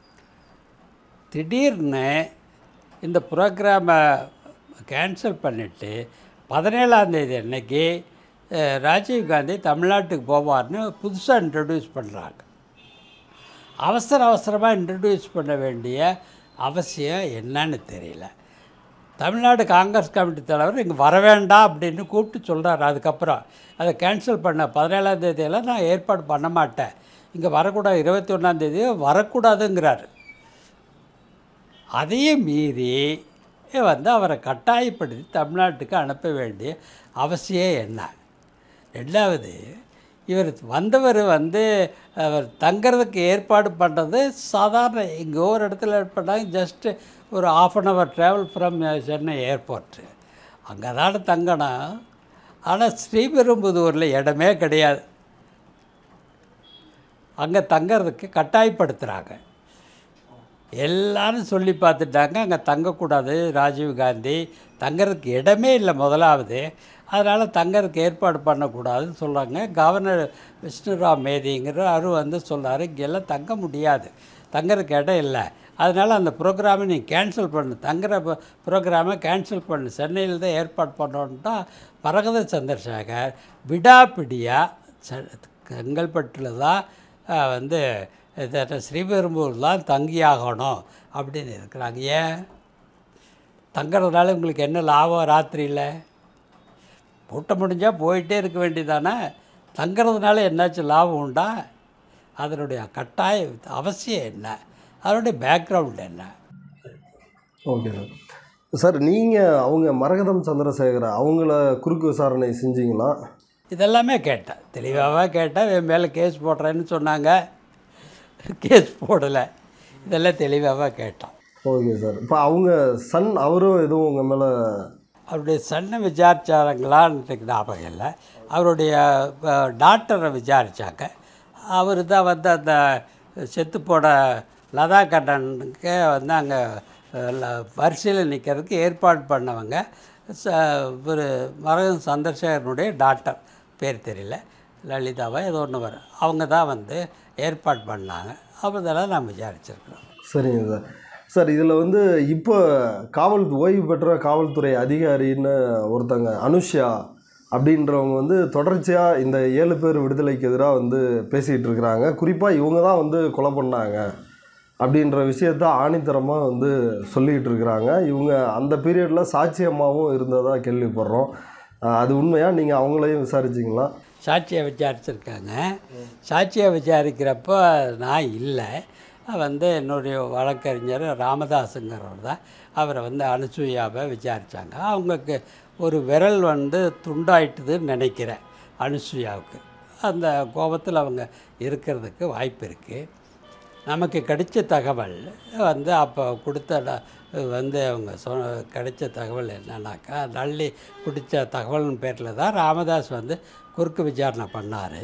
திடீர்னு இந்த ப்ரோக்ராமை கேன்சல் பண்ணிவிட்டு பதினேழாந்தேதி அன்னைக்கு அஹ், ராஜீவ்காந்தி தமிழ்நாட்டுக்கு போவார்னு புதுசாக இன்ட்ரடியூஸ் பண்ணுறாங்க அவசர அவசரமாக இன்ட்ரடியூஸ் பண்ண வேண்டிய அவசியம் என்னன்னு தெரியல தமிழ்நாடு காங்கிரஸ் கமிட்டி தலைவர் இங்கே வர வேண்டாம் அப்படின்னு கூப்பிட்டு சொல்கிறார் அதுக்கப்புறம் அதை கேன்சல் பண்ண பதினேழாம் தேதியெல்லாம் நான் ஏற்பாடு பண்ண மாட்டேன் இங்கே வரக்கூடாது இருபத்தி ஒன்றாந்தேதி வரக்கூடாதுங்கிறாரு அதையும் மீறி வந்து அவரை கட்டாயப்படுத்தி தமிழ்நாட்டுக்கு அனுப்ப வேண்டிய அவசியம் என்ன ரெண்டாவது இவர் வந்தவர் வந்து அவர் தங்கிறதுக்கு ஏற்பாடு பண்ணுறது சாதாரண இங்கே ஒரு இடத்துல பண்ணாங்க ஜஸ்ட்டு ஒரு half an hour travel from Chennai airport அங்கே தானே தங்கணும் ஆனால் ஸ்ரீபெரும்புதூரில் இடமே கிடையாது அங்கே தங்கறதுக்கு கட்டாயப்படுத்துகிறாங்க எல்லாரும் சொல்லி பார்த்துட்டாங்க அங்கே தங்கக்கூடாது ராஜீவ் காந்தி தங்கறதுக்கு இடமே இல்லை முதலாவது அதனால் தங்கறதுக்கு ஏற்பாடு பண்ணக்கூடாதுன்னு சொல்கிறாங்க கவர்னர் விஷ்ணுராம் மேதிங்கிற அவரு வந்து சொல்றாரு இங்கெல்லாம் தங்க முடியாது தங்கறதுக்கு இடம் இல்லை அதனால் அந்த ப்ரோக்ராமை நீ கேன்சல் பண்ணு தங்குற ப்ரோக்ராமை கேன்சல் பண்ணு சென்னையில் தான் ஏற்பாடு பண்ணோன்னு தான் பரகத சந்திரசேகர் விடாப்பிடியாக செ செங்கல்பட்டில் தான் அஹ், வந்து இது ஸ்ரீபெரும்பூர் தான் தங்கியாகணும் அப்படின்னு இருக்கிறாங்க ஏன் தங்குறதுனால உங்களுக்கு என்ன லாபம் ராத்திரியில் கூட்டம் முடிஞ்சால் போயிட்டே இருக்க வேண்டியதானே தங்குறதுனால என்னாச்சும் லாபம் உண்டா அதனுடைய கட்டாய அவசியம் என்ன அதனுடைய பேக்ரவுண்ட் என்ன ஓகே சார் சார் நீங்கள் அவங்க மரகதம் சந்திரசேகர அவங்கள குறுக்கு விசாரணை செஞ்சீங்களா இதெல்லாமே கேட்டேன் தெளிவாக கேட்டேன் என் மேலே கேஸ் போடுறேன்னு சொன்னாங்க கேஸ் போடலை இதெல்லாம் தெளிவாக கேட்டோம் ஓகே சார் இப்போ அவங்க சன் அவரும் எதுவும் உங்கள் மேலே அவருடைய சன்னை விசாரிச்சாருங்களான்னு எனக்கு ஞாபகம் இல்லை அவருடைய அஹ், டாக்டரை விசாரித்தாங்க அவர் தான் வந்து அந்த செத்து போன லதா கண்ணனுக்கு வந்து அங்கே வரிசையில் நிற்கிறதுக்கு ஏற்பாடு பண்ணவங்க ச ஒரு மரகன் சந்திரசேகரனுடைய டாக்டர் பேர் தெரியல லலிதாவா ஏதோ ஒன்று வரும் அவங்க தான் வந்து ஏற்பாடு பண்ணாங்க அப்போதெல்லாம் நான் விசாரிச்சிருக்கிறோம் சரிங்க சார் சார் இதில் வந்து இப்போ காவல் ஓய்வு பெற்ற காவல்துறை அதிகாரின்னு ஒருத்தங்க அனுஷ்யா அப்படின்றவங்க வந்து தொடர்ச்சியாக இந்த ஏழு பேர் விடுதலைக்கு எதிராக வந்து பேசிகிட்டு இருக்கிறாங்க குறிப்பாக இவங்க தான் வந்து கொலை பண்ணாங்க அப்படின்ற விஷயத்த ஆணித்தரமாக வந்து சொல்லிக்கிட்டு இருக்கிறாங்க இவங்க அந்த பீரியடில் சாட்சியமாகவும் இருந்ததாக கேள்விப்படுறோம் அஹ் அது உண்மையாக நீங்கள் அவங்களையும் விசாரிச்சிங்களா சாட்சியை விசாரிச்சிருக்காங்க சாட்சியை விசாரிக்கிறப்போ நான் இல்லை வந்து என்னுடைய வழக்கறிஞர் ராமதாஸுங்கிறவர் தான் அவரை வந்து அனுசூயாவை விசாரித்தாங்க அவங்களுக்கு ஒரு விரல் வந்து துண்டாயிட்டுதுன்னு நினைக்கிறேன் அனுசூயாவுக்கு அந்த கோபத்தில் அவங்க இருக்கிறதுக்கு வாய்ப்பு இருக்குது நமக்கு கிடைச்ச தகவல் வந்து அப்போ கொடுத்த ட- வந்து அவங்க சொ கிடைச்ச தகவல் என்னன்னாக்கா நள்ளி பிடிச்ச தகவல்னு பேரில் தான் ராமதாஸ் வந்து குறுக்கு விசாரணை பண்ணார்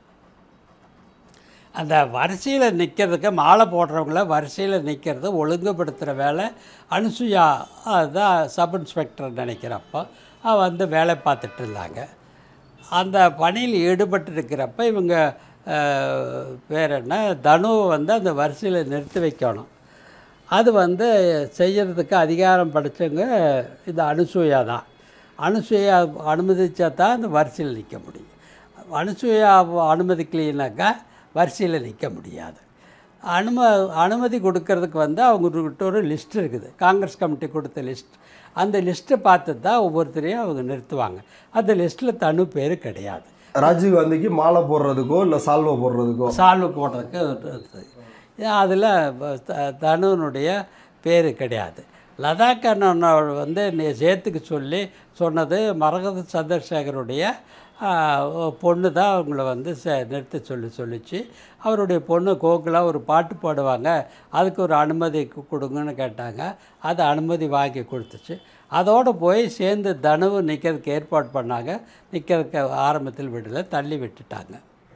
அந்த வரிசையில் நிற்கிறதுக்கு மாலை போடுறவங்கள வரிசையில் நிற்கிறது ஒழுங்குபடுத்துகிற வேலை அனுசுயா அதுதான் சப் இன்ஸ்பெக்டர் நினைக்கிறப்போ அவ வந்து வேலை பார்த்துட்டு இருந்தாங்க அந்த பணியில் ஈடுபட்டு இருக்கிறப்ப இவங்க அஹ், பேர் என்ன தனுவை வந்து அந்த வரிசையில் நிறுத்தி வைக்கணும் அது வந்து செய்யறதுக்கு அதிகாரம் படைச்சவங்க இந்த அனுசூயா தான் அனுசூயா அனுமதிச்சா தான் அந்த வரிசையில் நிற்க முடியும் அனுசூயா அனுமதிக்கலைனாக்கா வரிசையில் நிற்க முடியாது அனும அனுமதி கொடுக்கறதுக்கு வந்து அவங்கக்கிட்ட ஒரு லிஸ்ட் இருக்குது காங்கிரஸ் கமிட்டி கொடுத்த லிஸ்ட் அந்த லிஸ்ட்டை பார்த்து தான் ஒவ்வொருத்தரையும் அவங்க நிறுத்துவாங்க அந்த லிஸ்ட்டில் தனு பேர் கிடையாது ராஜீவ் காந்திக்கு மாலை போடுறதுக்கோ இல்லை சால்வை போடுறதுக்கோ சால்வு போடுறதுக்கு அதில் தனுனுடைய பேர் கிடையாது லதா கண்ணன் வந்து நீ சேர்த்துக்கு சொல்லி சொன்னது மரகத சந்திரசேகருடைய பொண்ணு தான் அவங்கள வந்து ச நிறுத்த சொல்லி சொல்லிச்சு அவருடைய பொண்ணு கோகுலா ஒரு பாட்டு பாடுவாங்க அதுக்கு ஒரு அனுமதி கு- கொடுங்கன்னு கேட்டாங்க அது அனுமதி வாங்கி கொடுத்துச்சு அதோடு போய் சேர்ந்து தனுவு நிற்கிறதுக்கு ஏற்பாடு பண்ணாங்க நிற்கிறதுக்கு ஆரம்பத்தில் விடல தள்ளி விட்டுட்டாங்க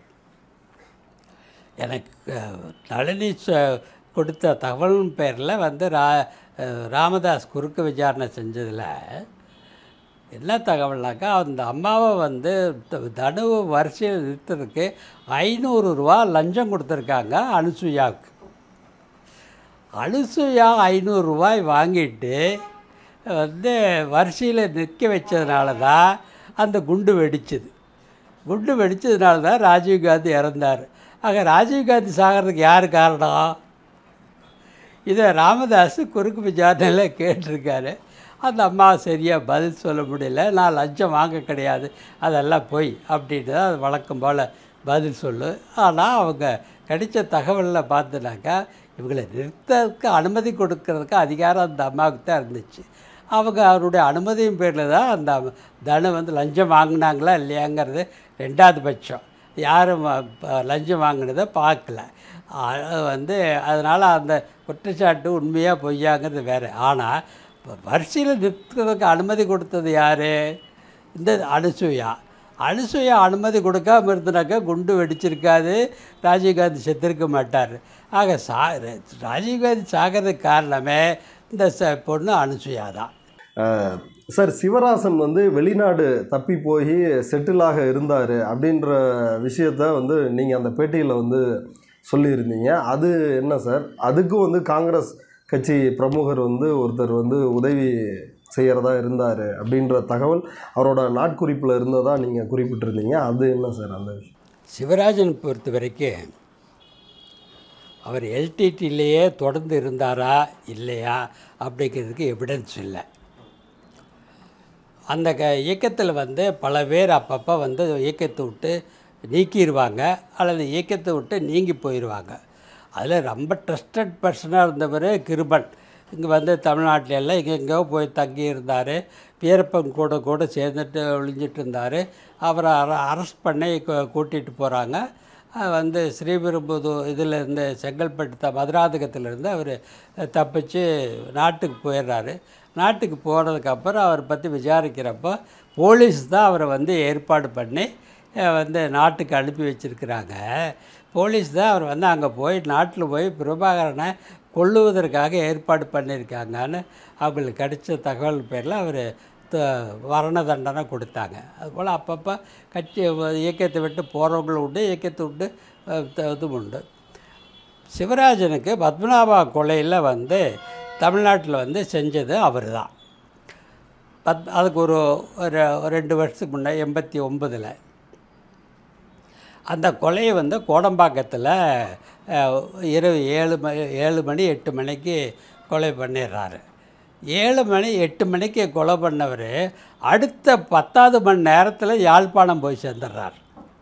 எனக்கு அஹ், நளினி ச- கொடுத்த தகவலின் பேரில் வந்து ரா அஹ், ராமதாஸ் குறுக்கு விசாரணை செஞ்சதில் என்ன தகவல்னாக்கா அந்த அம்மாவை வந்து த- தனுவை வரிசையில் நிறுத்துறதுக்கு ஐநூறு ரூபா லஞ்சம் கொடுத்துருக்காங்க அனுசுயாவுக்கு அனுசுயா ஐநூறு ரூபாய் வாங்கிட்டு வந்து வரிசையில் நிற்க வச்சதுனால தான் அந்த குண்டு வெடிச்சது குண்டு வெடிச்சதுனால தான் ராஜீவ்காந்தி இறந்தார் ஆக ராஜீவ்காந்தி சாகிறதுக்கு யார் காரணம் இதை ராமதாஸ் குறுக்கு விசாரணையில் கேட்டிருக்காரு அந்த அம்மா சரியாக பதில் சொல்ல முடியல நான் லஞ்சம் வாங்க கிடையாது அதெல்லாம் போய் அப்படின்ட்டு தான் அது வழக்கம் போல் பதில் சொல்லு ஆனால் அவங்க கிடைச்ச தகவலில் பார்த்துனாக்கா இவங்களை நிறுத்தறதுக்கு அனுமதி கொடுக்கறதுக்கு அதிகாரம் அந்த அம்மாவுக்கு தான் இருந்துச்சு அவங்க அவருடைய அனுமதியின் பேரில் தான் அந்த தனு வந்து லஞ்சம் வாங்கினாங்களா இல்லையாங்கிறது ரெண்டாவது பட்சம் யாரும் வ- ப- லஞ்சம் வாங்கினதை பார்க்கல அது வந்து அதனால் அந்த குற்றச்சாட்டு உண்மையாக பொய்யாங்கிறது வேறு ஆனால் வரிசையில் நிற்கிறதுக்கு அனுமதி கொடுத்தது யார் இந்த அனுசூயா அனுசூயா அனுமதி கொடுக்காம இருந்தனாக்கா குண்டு வெடிச்சிருக்காது ராஜீவ்காந்தி செத்திருக்க மாட்டார் ஆக சா ராஜீவ்காந்தி சாகிறதுக்கு காரணமே இந்த ச பொண்ணு அனுசூயா தான் அஹ், சார் சிவராசன் வந்து வெளிநாடு தப்பி போய் செட்டிலாக இருந்தார் அப்படின்ற விஷயத்த வந்து நீங்கள் அந்த பேட்டியில் வந்து சொல்லியிருந்தீங்க அது என்ன சார் அதுக்கும் வந்து காங்கிரஸ் கட்சி பிரமுகர் வந்து ஒருத்தர் வந்து உதவி செய்கிறதா இருந்தார் அப்படின்ற தகவல் அவரோட நாட்குறிப்பில் இருந்ததா நீங்கள் குறிப்பிட்டிருந்தீங்க அது என்ன சார் அந்த விஷயம் சிவராஜன் பொறுத்த வரைக்கும் அவர் எல்டிடிலேயே தொடர்ந்து இருந்தாரா இல்லையா அப்படிங்கிறதுக்கு எவிடன்ஸ் இல்லை அந்த க இயக்கத்தில் வந்து பல பேர் அப்பப்போ வந்து இயக்கத்தை விட்டு நீக்கிடுவாங்க அல்லது இயக்கத்தை விட்டு நீங்கி போயிடுவாங்க அதில் ரொம்ப ட்ரஸ்டட் பர்சனாக இருந்தவர் கிருபன் இங்கே வந்து தமிழ்நாட்டில எல்லாம் எங்கெங்கோ போய் தங்கி இருந்தார் வீரப்பன் கூட கூட சேர்ந்துட்டு ஒளிஞ்சிட்டு இருந்தார் அவரை அர அரெஸ்ட் பண்ணி கூ- கூட்டிகிட்டு போகிறாங்க வந்து ஸ்ரீபெரும்புதூர் இதில் இருந்து செங்கல்பட்டு த மதுராந்தகத்திலேருந்து அவர் தப்பிச்சு நாட்டுக்கு போயிடுறாரு நாட்டுக்கு போனதுக்கப்புறம் அவரை பற்றி விசாரிக்கிறப்போ போலீஸ் தான் அவரை வந்து ஏற்பாடு பண்ணி அஹ், வந்து நாட்டுக்கு அனுப்பி வச்சிருக்கிறாங்க போலீஸ் தான் அவர் வந்து அங்கே போய் நாட்டில் போய் பிரபாகரனை கொல்லுவதற்காக ஏற்பாடு பண்ணியிருக்காங்கன்னு அவங்களுக்கு கிடைச்ச தகவல் பேரில் அவர் மரண தண்டனை கொடுத்தாங்க அதுபோல் அப்பப்போ கட்சி இயக்கத்தை விட்டு போகிறவங்களும் உண்டு இயக்கத்தை விட்டு அஹ், த- இதுவும் உண்டு சிவராஜனுக்கு பத்மநாபா கொலையில் வந்து தமிழ்நாட்டில் வந்து செஞ்சது அவர் தான் பத் அதுக்கு ஒரு ஒரு ஒரு ரெண்டு வருஷத்துக்கு முன்னே எண்பத்தி ஒம்பதில் அந்த கொலையை வந்து கோடம்பாக்கத்தில் அஹ், இரவு ஏழு மணி ஏழு மணி எட்டு மணிக்கு கொலை பண்ணிடுறாரு ஏழு மணி எட்டு மணிக்கு கொலை பண்ணவர் அடுத்த பத்தாவது மணி நேரத்தில் யாழ்ப்பாணம் போய் சேர்ந்துடுறார்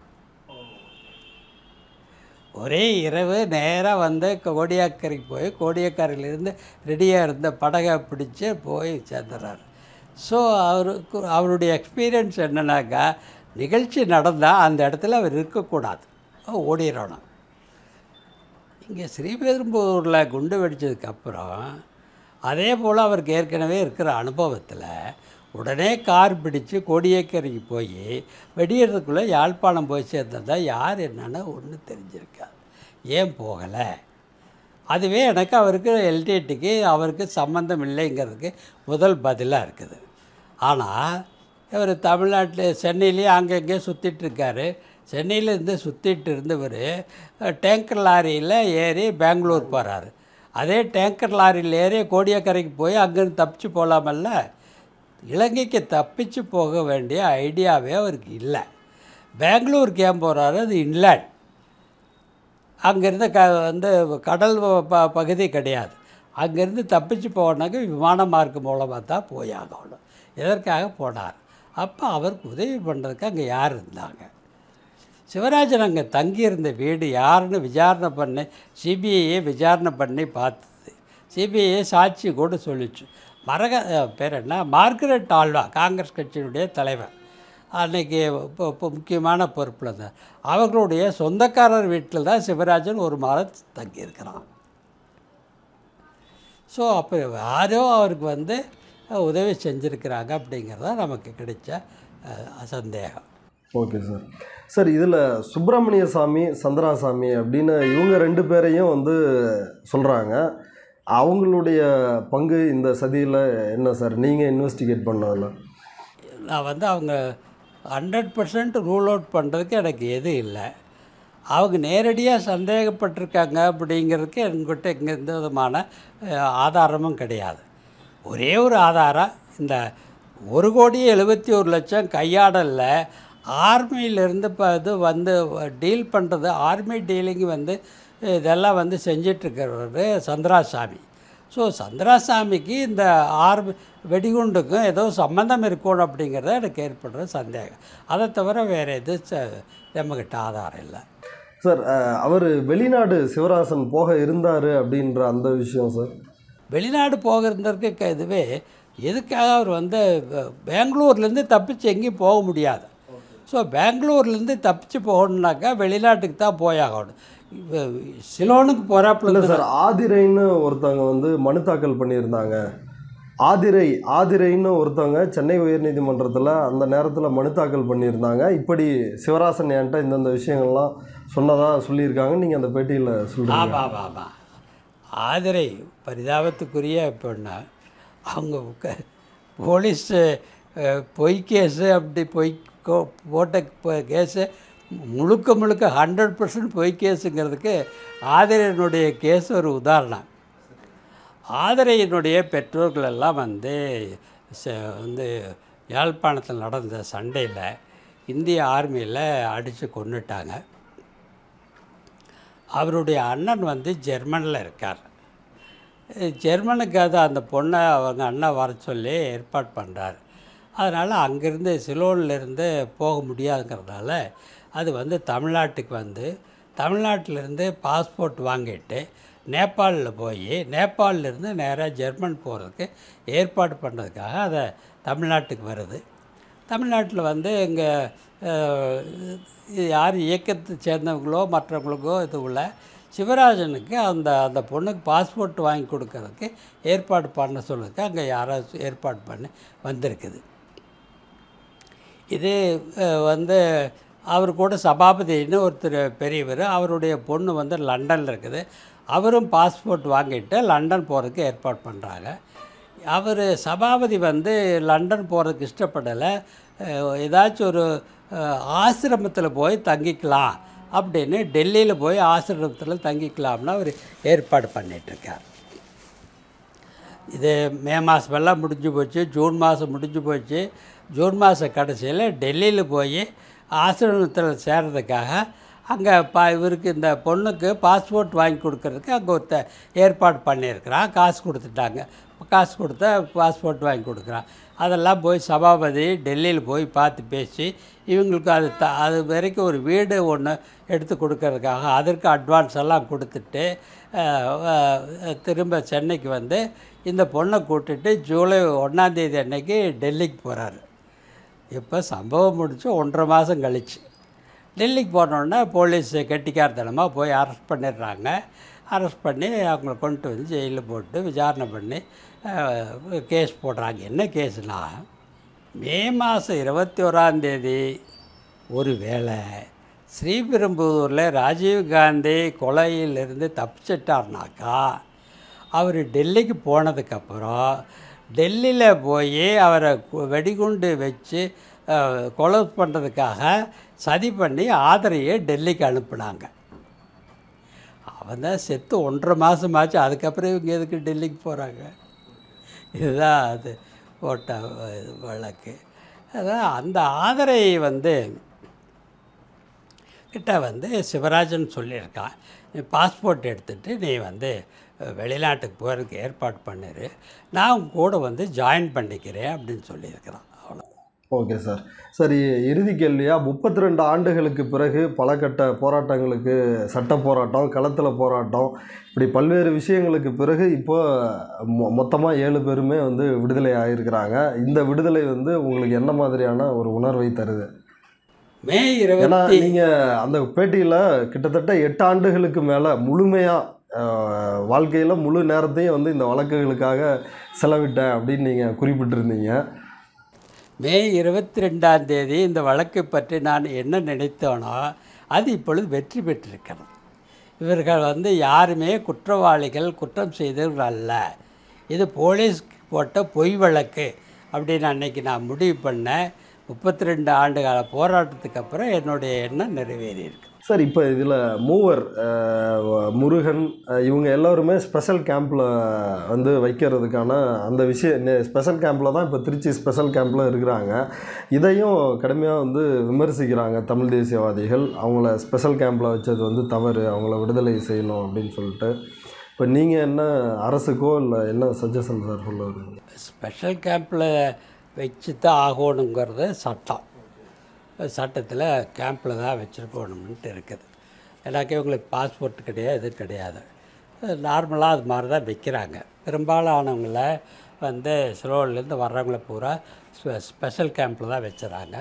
ஒரே இரவு நேராக வந்து கோடியாக்கரைக்கு போய் கோடியாக்கரையிலேருந்து ரெடியாக இருந்த படகை பிடிச்சு போய் சேர்ந்துடுறாரு ஸோ அவருக்கு அவருடைய எக்ஸ்பீரியன்ஸ் என்னன்னாக்கா நிகழ்ச்சி நடந்தால் அந்த இடத்துல அவர் இருக்கக்கூடாது ஓடிடணும் இங்கே ஸ்ரீபெரும்பூரில் குண்டு வெடிச்சதுக்கப்புறம் அதே போல் அவருக்கு ஏற்கனவே இருக்கிற அனுபவத்தில் உடனே கார் பிடிச்சு கோடியேக்கரைக்கு போய் வெடியறதுக்குள்ளே யாழ்ப்பாணம் போய் சேர்ந்ததா யார் என்னன்னு ஒன்றும் தெரிஞ்சிருக்காது ஏன் போகலை அதுவே எனக்கு அவருக்கு எல்டிடிக்கு அவருக்கு சம்மந்தம் இல்லைங்கிறதுக்கு முதல் பதிலாக இருக்குது ஆனால் இவர் தமிழ்நாட்டில் சென்னையிலேயே அங்கங்கே சுற்றிட்டு இருக்காரு சென்னையிலேருந்து சுற்றிட்டு இருந்தவர் டேங்கர் லாரியில் ஏறி பெங்களூர் போகிறாரு அதே டேங்கர் லாரியில் ஏறி கோடியக்கரைக்கு போய் அங்கேருந்து தப்பிச்சு போகலாமல்ல இலங்கைக்கு தப்பிச்சு போக வேண்டிய ஐடியாவே அவருக்கு இல்லை பெங்களூருக்கு ஏன் போகிறாரு அது இன்லேண்ட் அங்கேருந்து க வந்து கடல் ப பகுதி கிடையாது அங்கேருந்து தப்பிச்சு போனாக்க விமான மார்க்கம் மூலமாக தான் போய் ஆகணும் எதற்காக போனார் அப்போ அவருக்கு உதவி பண்ணுறதுக்கு அங்கே யார் இருந்தாங்க சிவராஜன் அங்கே தங்கியிருந்த வீடு யாருன்னு விசாரணை பண்ணி சிபிஐயே விசாரணை பண்ணி பார்த்தது சிபிஐ சாட்சி கூட சொல்லிச்சு மரக அஹ், பேர் என்ன மார்கரெட் ஆல்வா காங்கிரஸ் கட்சியினுடைய தலைவர் அன்னைக்கு இப்போ இப்போ முக்கியமான பொறுப்பில் தான் அவர்களுடைய சொந்தக்காரர் வீட்டில் தான் சிவராஜன் ஒரு மாதம் தங்கியிருக்கிறான் ஸோ அப்போ யாரோ அவருக்கு வந்து அஹ், உதவி செஞ்சுருக்கிறாங்க அப்படிங்கிறது தான் நமக்கு கிடைச்ச அஹ், சந்தேகம் ஓகே சார் சார் இதில் சுப்பிரமணிய சாமி சந்திராசாமி அப்படின்னு இவங்க ரெண்டு பேரையும் வந்து சொல்கிறாங்க அவங்களுடைய பங்கு இந்த சதியில் என்ன சார் நீங்கள் இன்வெஸ்டிகேட் பண்ணதில் நான் வந்து அவங்க ஹண்ட்ரட் பர்சன்ட் ரூல் அவுட் பண்ணுறதுக்கு எனக்கு எதுவும் இல்லை அவங்க நேரடியாக சந்தேகப்பட்டிருக்காங்க அப்படிங்கிறதுக்கு என்கிட்ட இங்கே எந்த விதமான அஹ், ஆதாரமும் கிடையாது ஒரே ஒரு ஆதாரம் இந்த ஒரு கோடி எழுபத்தி ஒரு லட்சம் கையாடலில் ஆர்மியிலேருந்து இப்போ இது வந்து டீல் பண்ணுறது ஆர்மி டீலிங் வந்து இதெல்லாம் வந்து செஞ்சிட்ருக்கிறவர் சந்திராசாமி ஸோ சந்திராசாமிக்கு இந்த ஆர்மி வெடிகுண்டுக்கும் ஏதோ சம்மந்தம் இருக்கணும் அப்படிங்கிறத எனக்கு ஏற்படுற சந்தேகம் அதை தவிர வேறு எது ச- நம்மக்கிட்ட ஆதாரம் இல்லை சார் அவர் வெளிநாடு சிவராசன் போக இருந்தார் அப்படின்ற அந்த விஷயம் சார் வெளிநாடு போகிறதுக்கு க- இதுவே எதுக்காக அவர் வந்து பெ- பெங்களூர்லேருந்து தப்பிச்சு எங்கேயும் போக முடியாது ஸோ பெங்களூர்லேருந்து தப்பிச்சு போகணுன்னாக்கா வெளிநாட்டுக்கு தான் போயாகணும் இப்போ சிலோனுக்கு போகிறாப்புல இல்லை சார் ஆதிரைன்னு ஒருத்தவங்க வந்து மனு தாக்கல் பண்ணியிருந்தாங்க ஆதிரை ஆதிரைன்னு ஒருத்தவங்க சென்னை உயர்நீதிமன்றத்தில் அந்த நேரத்தில் மனு தாக்கல் பண்ணியிருந்தாங்க இப்படி சிவராசன் என்கிட்ட இந்தந்த விஷயங்கள்லாம் சொன்னதாக சொல்லியிருக்காங்க நீங்கள் அந்த பேட்டியில் சொல்கிறீங்க ஆமாம் ஆமாம் ஆமாம் ஆதிரை பரிதாபத்துக்குரிய பொண்ணு அவங்க க- போலீஸ் அஹ், பொய் கேஸு அப்படி பொய் கோ- போட்ட ப- கேஸு முழுக்க முழுக்க ஹண்ட்ரட் பர்சன்ட் பொய் கேஸுங்கிறதுக்கு ஆதிரையினுடைய கேஸ் ஒரு உதாரணம் ஆதிரையினுடைய பெற்றோர்கள் எல்லாம் வந்து ச- வந்து யாழ்ப்பாணத்தில் நடந்த சண்டையில் இந்திய ஆர்மியில் அடித்து கொன்னுட்டாங்க அவருடைய அண்ணன் வந்து ஜெர்மனில் இருக்கார் அஹ் ஜெர்மனுக்கு அது அந்த பொண்ணை அவங்க அண்ணன் வர சொல்லி ஏற்பாடு பண்ணுறாரு அதனால் அங்கேருந்து சிலோன்லேருந்து போக முடியாதுங்கிறதுனால அது வந்து தமிழ்நாட்டுக்கு வந்து தமிழ்நாட்டிலேருந்து பாஸ்போர்ட் வாங்கிட்டு நேபாளில் போய் நேபாளிலேருந்து நேராக ஜெர்மன் போகிறதுக்கு ஏற்பாடு பண்ணுறதுக்காக அதை தமிழ்நாட்டுக்கு வருது தமிழ்நாட்டில் வந்து இங்கே யார் இயக்கத்தை சேர்ந்தவங்களோ மற்றவங்களுக்கோ இது உள்ள சிவராஜனுக்கு அந்த அந்த பொண்ணுக்கு பாஸ்போர்ட் வாங்கி கொடுக்கறதுக்கு ஏற்பாடு பண்ண சொல்லுறதுக்கு அங்கே யாராச்சும் ஏற்பாடு பண்ணி வந்திருக்குது இது அஹ், வந்து அவர் கூட சபாபதினு ஒருத்தர் பெரியவர் அவருடைய பொண்ணு வந்து லண்டனில் இருக்குது அவரும் பாஸ்போர்ட் வாங்கிட்டு லண்டன் போகிறதுக்கு ஏற்பாடு பண்ணுறாங்க அவர் சபாபதி வந்து லண்டன் போகிறதுக்கு இஷ்டப்படலை அஹ், ஏதாச்சும் ஒரு ஆசிரமத்தில் போய் தங்கிக்கலாம் அப்படின்னு டெல்லியில் போய் ஆசிரமத்தில் தங்கிக்கலாம்னு அவர் ஏற்பாடு பண்ணிகிட்ருக்கார் இது மே மாதமெல்லாம் முடிஞ்சு போச்சு ஜூன் மாதம் முடிஞ்சு போச்சு ஜூன் மாத கடைசியில் டெல்லியில் போய் ஆசிரமத்தில் சேர்றதுக்காக அங்கே பா இவருக்கு இந்த பொண்ணுக்கு பாஸ்போர்ட் வாங்கி கொடுக்கறதுக்கு அங்கே ஒருத்த ஏற்பாடு பண்ணியிருக்கிறான் காசு கொடுத்துட்டாங்க காசு கொடுத்தா பாஸ்போர்ட் வாங்கி கொடுக்குறான் அதெல்லாம் போய் சபாபதி டெல்லியில் போய் பார்த்து பேசி இவங்களுக்கு அது த அது வரைக்கும் ஒரு வீடு ஒன்று எடுத்து கொடுக்கறதுக்காக அதற்கு அட்வான்ஸ் எல்லாம் கொடுத்துட்டு அஹ், அஹ், திரும்ப சென்னைக்கு வந்து இந்த பொண்ணை கூட்டிட்டு ஜூலை ஒன்றாந்தேதி அன்னைக்கு டெல்லிக்கு போகிறாரு இப்போ சம்பவம் முடிச்சு ஒன்றரை மாதம் கழிச்சு டெல்லிக்கு போனோடனே போலீஸ் கெட்டிக்காரத்தனமாக போய் அரெஸ்ட் பண்ணிடுறாங்க அரெஸ்ட் பண்ணி அவங்கள கொண்டு வந்து ஜெயிலில் போட்டு விசாரணை பண்ணி கேஸ் போடுறாங்க என்ன கேஸ்னா மே மாதம் இருபத்தி ஓராந்தேதி ஒரு வேளை ஸ்ரீபெரும்புதூரில் ராஜீவ்காந்தி கொலையிலிருந்து தப்பிச்சிட்டார்னாக்கா அவர் டெல்லிக்கு போனதுக்கப்புறம் டெல்லியில் போய் அவரை கு- வெடிகுண்டு வச்சு அஹ், கொலை பண்ணுறதுக்காக சதி பண்ணி ஆதரையை டெல்லிக்கு அனுப்புனாங்க அவன் தான் செத்து ஒன்றரை மாதமாச்சு அதுக்கப்புறம் இவங்க எதுக்கு டெல்லிக்கு போகிறாங்க இதுதான் அது போட்ட வ- வழக்கு அதான் அந்த ஆதரை வந்து கிட்ட வந்து சிவராஜன் சொல்லியிருக்கான் நீ பாஸ்போர்ட் எடுத்துகிட்டு நீ வந்து அஹ், வெளிநாட்டுக்கு போகிறதுக்கு ஏற்பாடு பண்ணிரு நான் உன் கூட வந்து ஜாயின் பண்ணிக்கிறேன் அப்படின்னு சொல்லியிருக்கிறான் அவ்வளோ ஓகே சார் சரி இறுதி கேள்வியாக முப்பத்தி ரெண்டு ஆண்டுகளுக்கு பிறகு பல கட்ட போராட்டங்களுக்கு சட்ட போராட்டம் களத்தில் போராட்டம் இப்படி பல்வேறு விஷயங்களுக்கு பிறகு இப்போ மொ மொத்தமாக ஏழு பேருமே வந்து விடுதலை ஆகியிருக்கிறாங்க இந்த விடுதலை வந்து உங்களுக்கு என்ன மாதிரியான ஒரு உணர்வை தருது மே ஏன்னா இருபத்தி நீங்கள் அந்த பேட்டியில் கிட்டத்தட்ட எட்டு ஆண்டுகளுக்கு மேலே முழுமையாக வாழ்க்கையில் முழு நேரத்தையும் வந்து இந்த வழக்குகளுக்காக செலவிட்டேன் அப்படின்னு நீங்கள் குறிப்பிட்டிருந்தீங்க மே இருபத்தி ரெண்டாம் தேதி இந்த வழக்கை பற்றி நான் என்ன நினைத்தோனோ அது இப்பொழுது வெற்றி பெற்றிருக்கிறது இவர்கள் வந்து யாருமே குற்றவாளிகள் குற்றம் செய்தவர்கள் அல்ல இது போலீஸ் போட்ட பொய் வழக்கு அப்படின்னு அன்னைக்கு நான் முடிவு பண்ணேன் முப்பத்தி ரெண்டு ஆண்டு கால போராட்டத்துக்கு அப்புறம் என்னுடைய எண்ணம் நிறைவேறியிருக்கு சார் இப்போ இதில் மூவர் அஹ், முருகன் அஹ், இவங்க எல்லாருமே ஸ்பெஷல் கேம்பில் வந்து வைக்கிறதுக்கான அந்த விஷயம் ஸ்பெஷல் கேம்பில் தான் இப்போ திருச்சி ஸ்பெஷல் கேம்பில் இருக்கிறாங்க இதையும் கடுமையாக வந்து விமர்சிக்கிறாங்க தமிழ் தேசியவாதிகள் அவங்கள ஸ்பெஷல் கேம்பில் வச்சது வந்து தவறு அவங்கள விடுதலை செய்யணும் அப்படின்னு சொல்லிட்டு இப்போ நீங்கள் என்ன அரசுக்கோ இல்லை என்ன சஜஷன் சார் சொல்ல வரீங்க ஸ்பெஷல் கேம்பில் வச்சு தான் ஆகணுங்கிறது சட்டம் சட்டத்தில் கேம்பில் தான் வச்சுருக்கணும்ன்ட்டு இருக்குது எனக்கு இவங்களுக்கு பாஸ்போர்ட் கிடையாது இது கிடையாது நார்மலாக அது மாதிரி தான் வைக்கிறாங்க பெரும்பாலானவங்கள வந்து சிலோன்லேருந்து வர்றவங்கள பூரா ஸ்பெ ஸ்பெஷல் கேம்பில் தான் வச்சுறாங்க